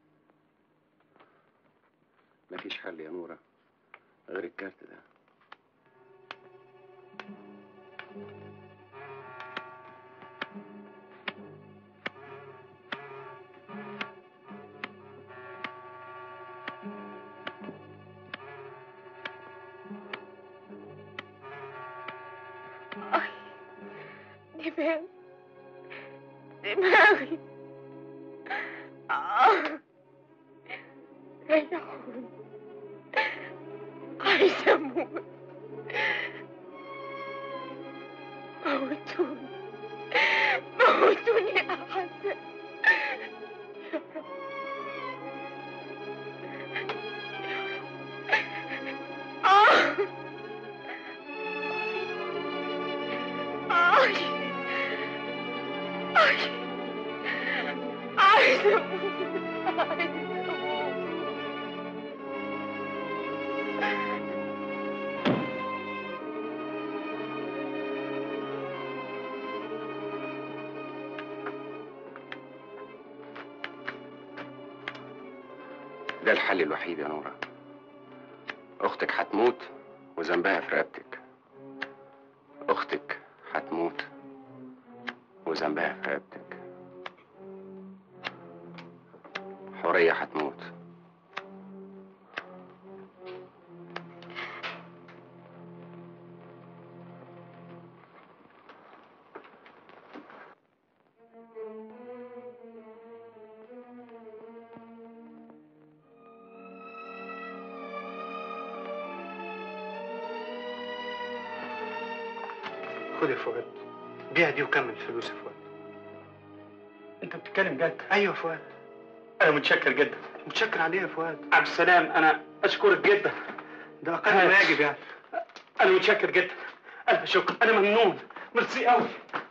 مفيش حل يا نورة غير الكارت ده دماغي دماغي آه. ريحوني عايزة أموت موتوني موتوني يا حسن يا رب آه آه آه عايزة أموت عايزة أموت ده الحل الوحيد يا نورة أختك هتموت وذنبها في رقبتك أختك هتموت وذنبها في رقبتك حورية هتموت خد يا فؤاد بيع دي وكمل الفلوس يا فؤاد انت بتتكلم جد ايوه يا فؤاد انا متشكر جدا متشكر عليه يا فؤاد عبد السلام انا اشكرك جدا ده اقل ما يجب يعني انا متشكر جدا الف شكر انا ممنون ميرسي قوي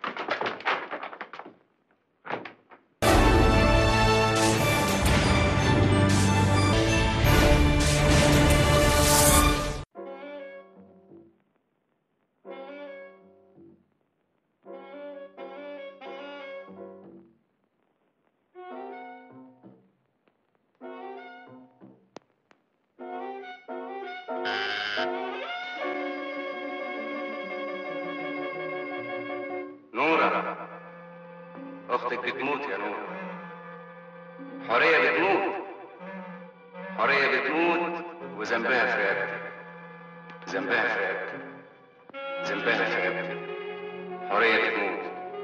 نورة أختك بتموت يا نورة حورية بتموت حورية بتموت وذنبها في رقبتك ذنبها في رقبتك ذنبها في رقبتك حورية بتموت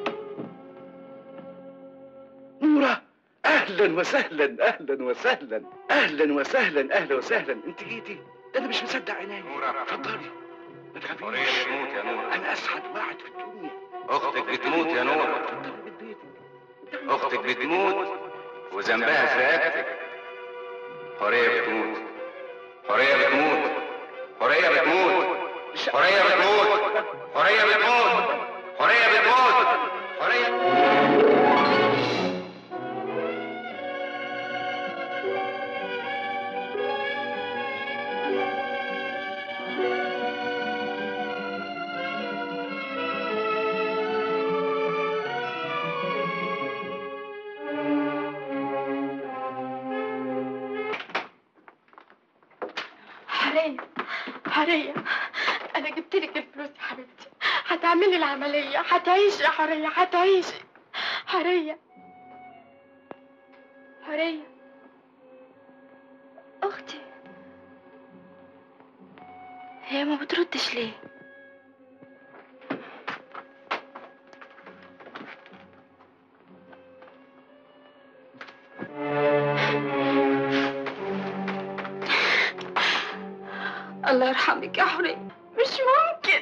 نورة اهلا وسهلا اهلا وسهلا اهلا وسهلا اهلا وسهلا انت جيتي ده انا مش مصدق عيني نورة اتفضلي ما تخافيش حورية بتموت يا نورة انا اسعد واحد في الدنيا أختك بتموت يا نورة أختك بتموت وذنبها في رقبتك حورية بتموت حورية بتموت حورية بتموت حورية بتموت حورية بتموت حورية بتموت حورية حرية حرية أنا جبت لك الفلوس يا حبيبتي هتعملي العملية هتعيشي يا حرية هتعيشي حرية حرية أختي هي ما بتردش ليه؟ الله يرحمك يا حرية مش ممكن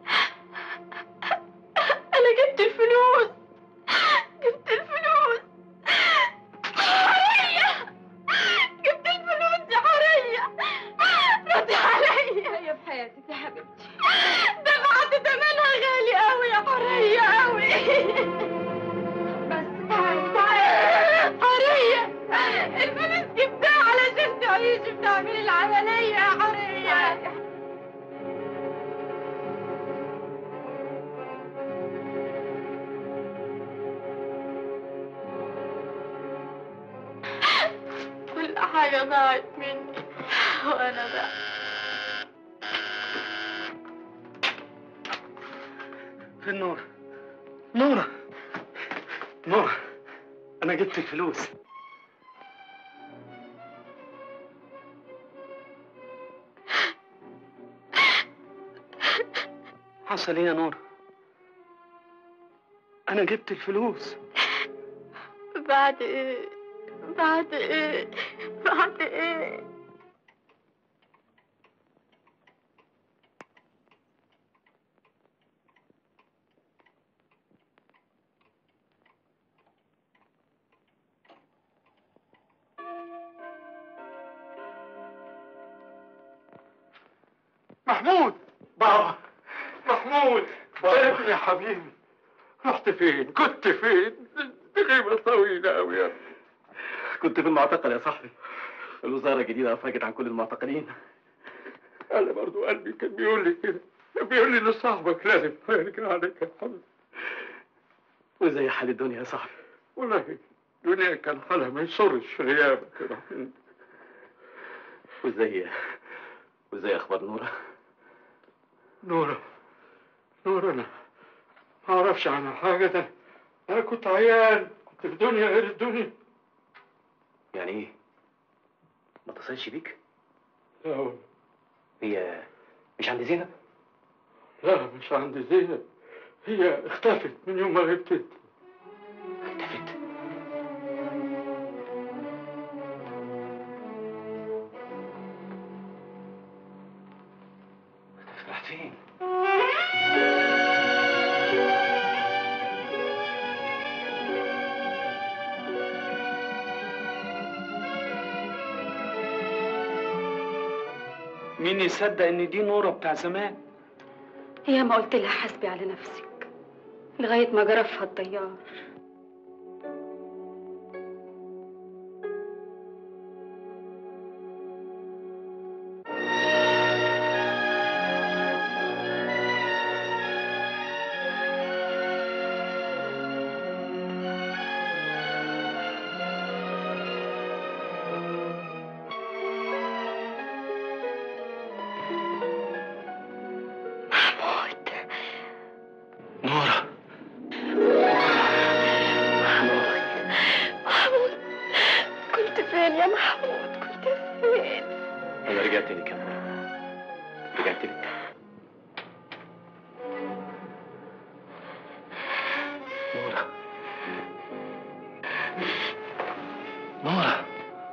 أنا جبت الفلوس جبت الفلوس حرية جبت الفلوس يا حرية ردي عليا يا بحياتك يا حبيبتي دفعت ثمنها غالي قوي يا حرية قوي بس تعالي تعالي حرية الفلوس جبتها علشان تعيشي بتعملي العملية يا حرية كل حاجة ضاعت مني وأنا بقى في النور نورة نورة أنا جبت الفلوس حصل ايه يا نورة؟ أنا جبت الفلوس بعد إيه بعد إيه بعد إيه محمود بابا محمود ابني يا حبيبي رحت فين كنت فين دي غيبة طويلة أوي يا ابني كنت في المعتقل يا صاحبي الوزارة الجديدة أفرجت عن كل المعتقلين أنا برضو قلبي كان بيقول لي كده بيقول لي إن صاحبك لازم يرجع عليك يا حبيبي وزي حال الدنيا يا صاحبي والله الدنيا كان حالها ما يسرش غيابك يا محمود وزي وزي أخبار نورة نورة نورة أنا ما أعرفش عنها حاجة ده أنا كنت عيان كنت في دنيا غير الدنيا يعني ايه ما اتصلش بيك لا هي مش عند زينب لا مش عند زينب هي اختفت من يوم ما غبت راحت فين مين يصدق ان دي نورة بتاع زمان هي ما قلت لها حسبي على نفسك لغاية ما جرفها الطيار محمود نورة محمود كنت فين يا محمود كنت فين انا رجعت لك يا نورة رجعت لك نورة نورة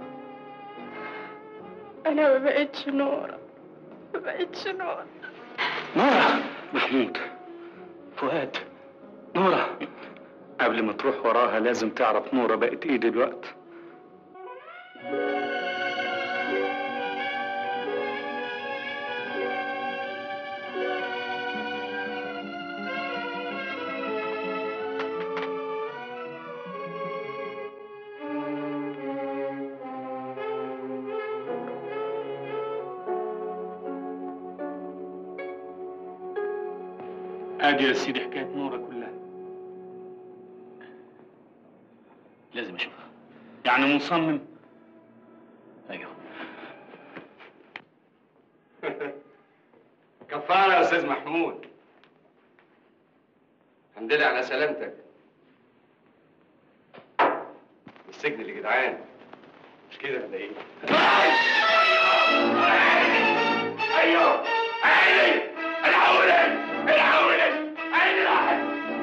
انا ما بقتش نورة ما بقتش نورة نورة محمود فؤاد نورة قبل ما تروح وراها لازم تعرف نورة بقت ايه دلوقتي ادي يا سيدي حكاية نورة كلها لازم اشوفها يعني مصمم ايوه كفارة يا أستاذ محمود الحمد لله على سلامتك السجن اللي جدعان مش كده ولا ايه؟ ايوه عيني الحقوني الحقوني عيني راحت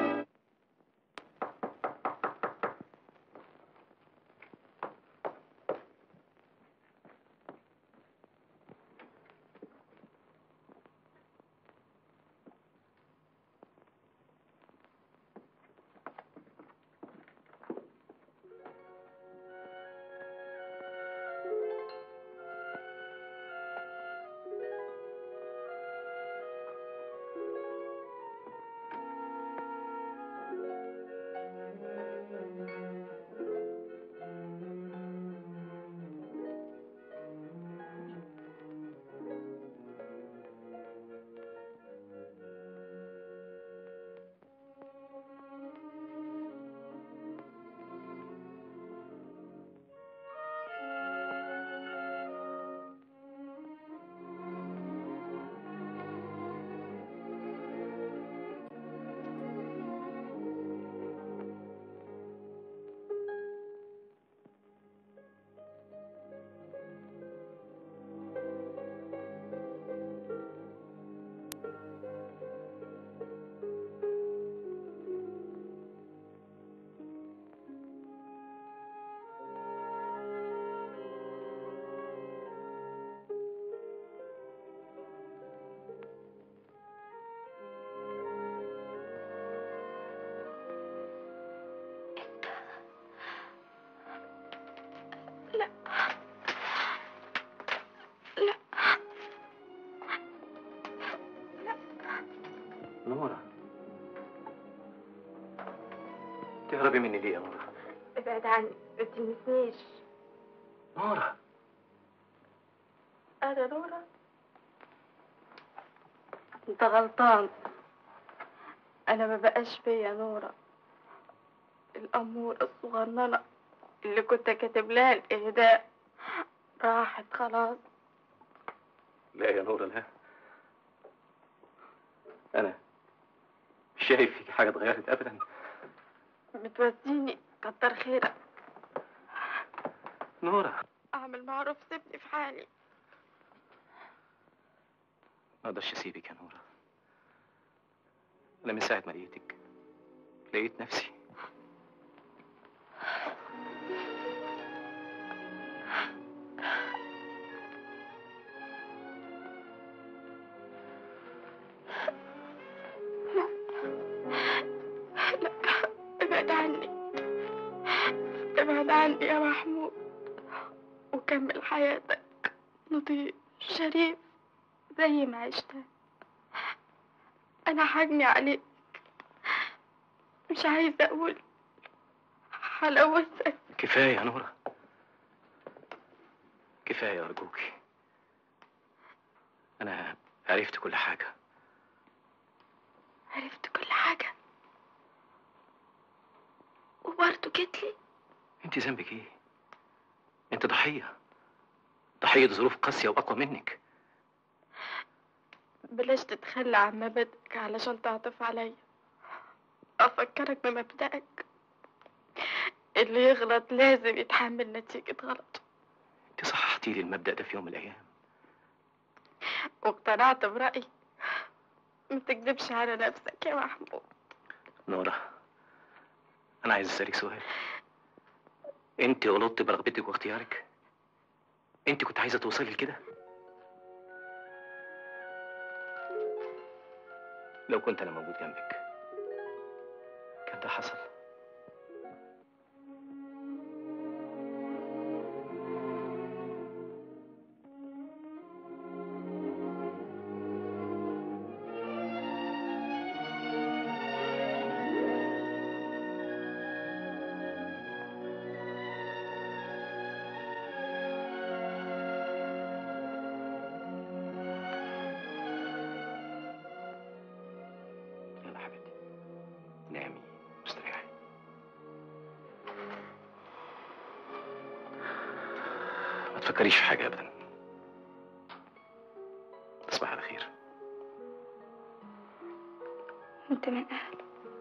لا لا نورة تهربي مني ليه يا نورة ابعد عني ما تلمسنيش نورة انا نورة انت غلطان انا ما بقاش فيا نورة الامورة الصغننة اللي كنت كاتب لها الاهداء راحت خلاص لا يا نورة لا أنا مش شايف فيك حاجة اتغيرت أبدا بتوديني كتر خيرك نورة اعمل معروف سيبني في حالي ما اقدرش اسيبك يا نورة انا من ساعة ما لقيتك لقيت نفسي لا ابعد عني ابعد عني يا محمود وكمل حياتك نضيف شريف زي ما عشتها انا حجني عليك مش عايزه اقول هلوثك كفاية يا نورة كفاية أرجوك أنا عرفت كل حاجة عرفت كل حاجه وبرضه جيت لي أنت ذنبك إيه؟ أنت ضحية ضحية ظروف قاسية وأقوى منك بلاش تتخلى عن مبادئك علشان تعطف عليا افكرك بمبدأك اللي يغلط لازم يتحمل نتيجة غلطه أنت صححتي لي المبدأ ده في يوم من الأيام واقتنعت برأيي ما تكذبش على نفسك يا محمود نورة أنا عايز أسألك سؤال أنت غلطت برغبتك واختيارك أنت كنت عايزة توصلي لكده لو كنت أنا موجود جنبك كان ده حصل يلا حبيبتي نامي واستريحي ما تفكريش في حاجة أبدا تصبح على خير انت من اهل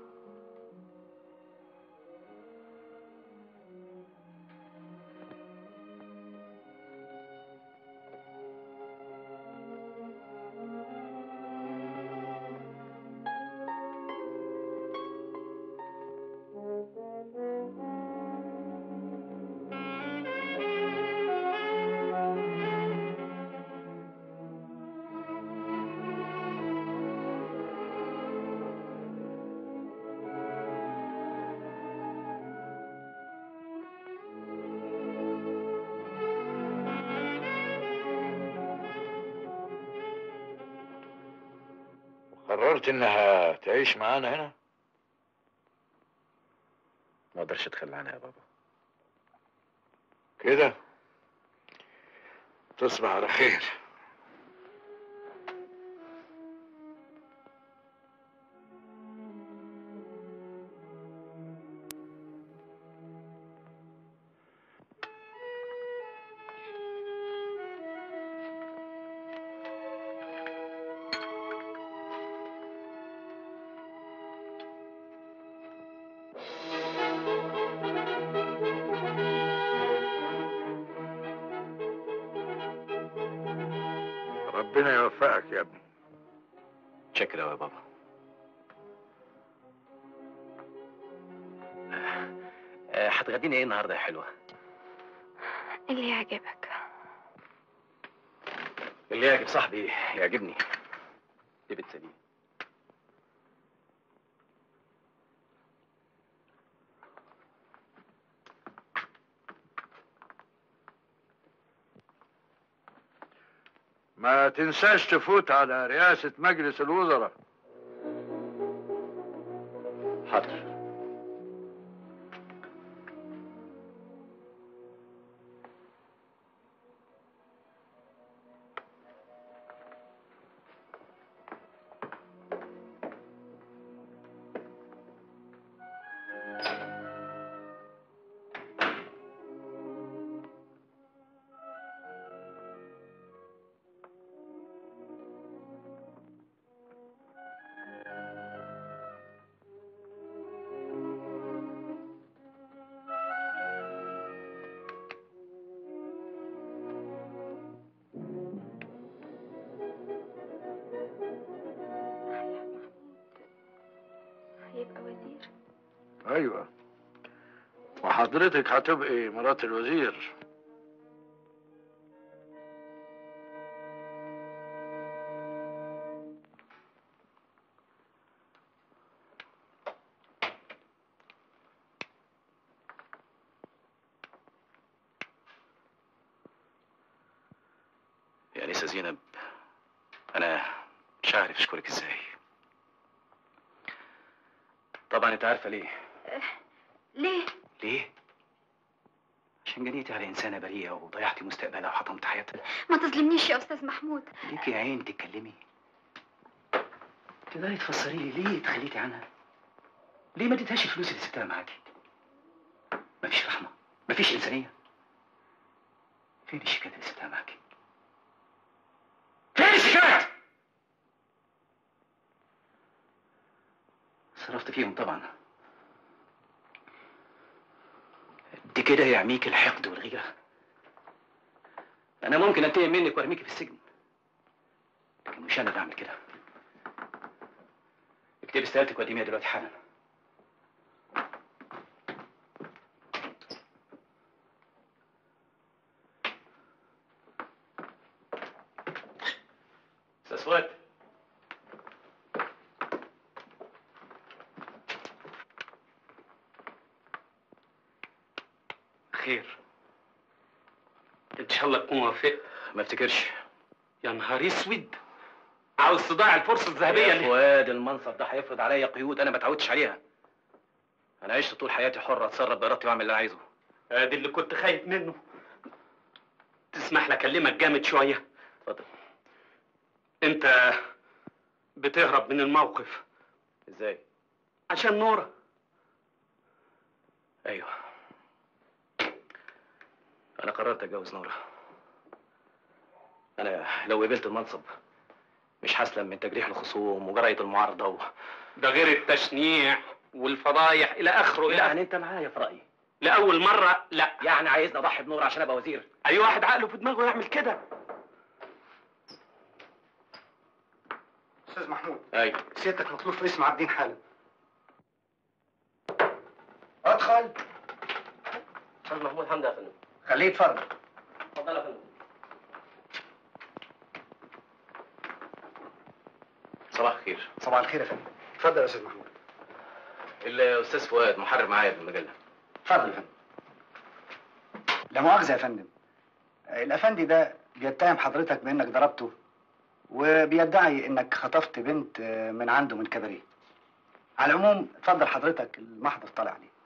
قررت انها تعيش معانا هنا ما أقدرش أتخلى عنها يا بابا كده تصبح على خير ربنا يوفقك يا ابني شكرا يا بابا آه، هتغديني ايه النهارده يا حلوه اللي يعجبك اللي يعجب صاحبي يعجبني دي بنت سليم ما تنساش تفوت على رئاسة مجلس الوزراء حاضر ايوه وحضرتك هتبقي مرات الوزير يا أنسة زينب أنا مش عارف أشكرك إزاي طبعا أنت عارفة ليه ليه ليه؟ عشان جنيتي على إنسانة بريئة وضيعتي مستقبلها وحطمت حياتها ما تظلمنيش يا استاذ محمود ليكي عين تتكلمي تقدري تفسري لي ليه تخليتي عنها ليه ما اديتهاش الفلوس اللي سبتها معاكي مفيش رحمة مفيش إنسانية فين الشيكات اللي سبتها معاكي فين الشيكات صرفت فيهم طبعا دي كده يعميك الحقد والغيرة أنا ممكن أنتقم منك وأرميكي في السجن لكن مش أنا اللي أعمل كده اكتبي استقالتك وقدميها دلوقتي حالا أستاذ فؤاد خير ان شاء الله تكون وافقت ما افتكرش يا نهار اسود عاوز تضيع الفرصه الذهبيه يا اللي فؤاد المنصب ده هيفرض عليا قيود انا ما اتعودتش عليها انا عشت طول حياتي حر اتصرف بارادتي واعمل اللي انا عايزه ادي اللي كنت خايف منه تسمح لي اكلمك جامد شويه اتفضل انت بتهرب من الموقف ازاي عشان نورة ايوه انا قررت اتجوز نورة انا لو قبلت المنصب مش هسلم من تجريح الخصوم وجرايه المعارضه و... ده غير التشنيع والفضايح الى اخره الى يعني انت معايا في رايي لاول مره لا يعني عايزني اضحي بنور عشان ابقى وزير اي واحد عقله في دماغه يعمل كده استاذ محمود ايوه سيادتك مطلوب في اسم عابدين حالا ادخل استاذ محمود حمدي يا فندم خليه يتفضل اتفضل يا فندم صباح الخير صباح الخير يا فندم اتفضل يا استاذ محمود الاستاذ فؤاد محرر معايا في المجله اتفضل يا فندم لا مؤاخذه يا فندم الافندي ده بيتهم حضرتك بانك ضربته وبيدعي انك خطفت بنت من عنده من كباريه على العموم اتفضل حضرتك المحضر طالع عليه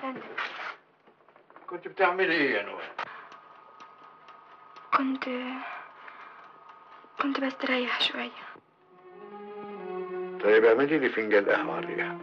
فندم كنت بتعملي ايه يا نور كنت كنت بستريح شوية طيب اعملي لي فنجان قهوه على الريحه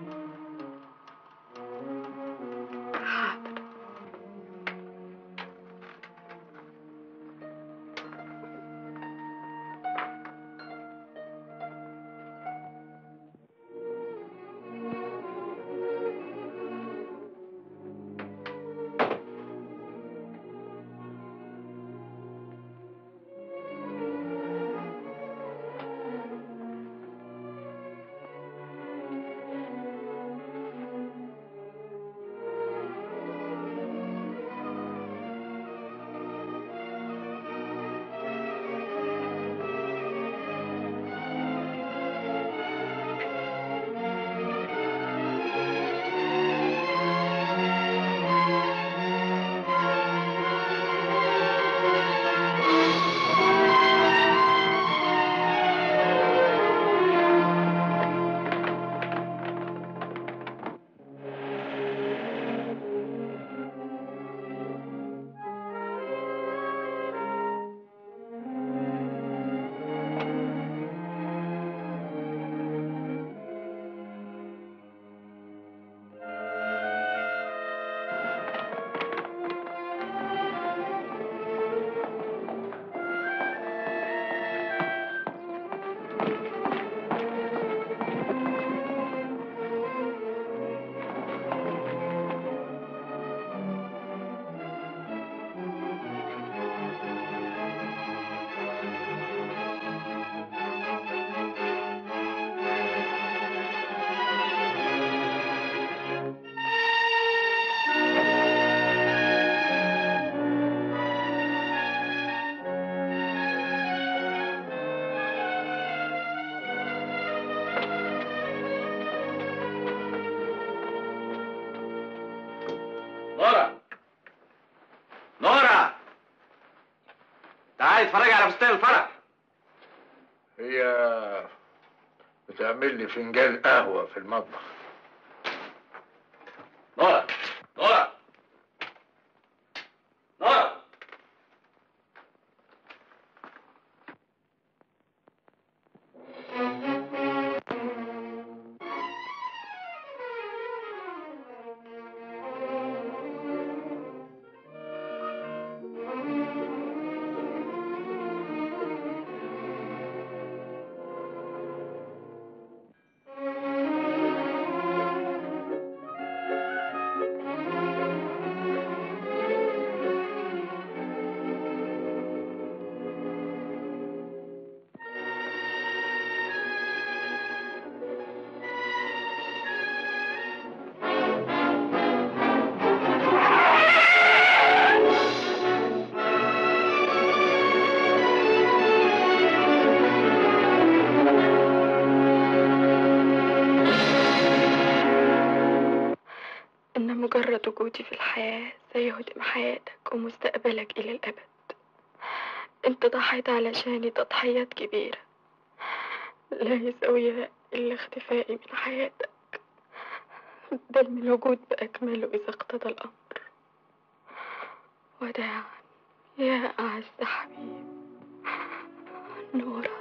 نورة نورة تعالي اتفرجي على فستان الفرح هي بتعمل لي فنجان قهوه في المطبخ نورة نورة نورة إن مجرد وجودي في الحياة سيهدم حياتك ومستقبلك إلى الأبد أنت ضحيت علشاني تضحيات كبيرة لا يساويها إلا اختفائي من حياتك بل من الوجود بأكمله إذا اقتضى الأمر وداعا يا أعز حبيب نورا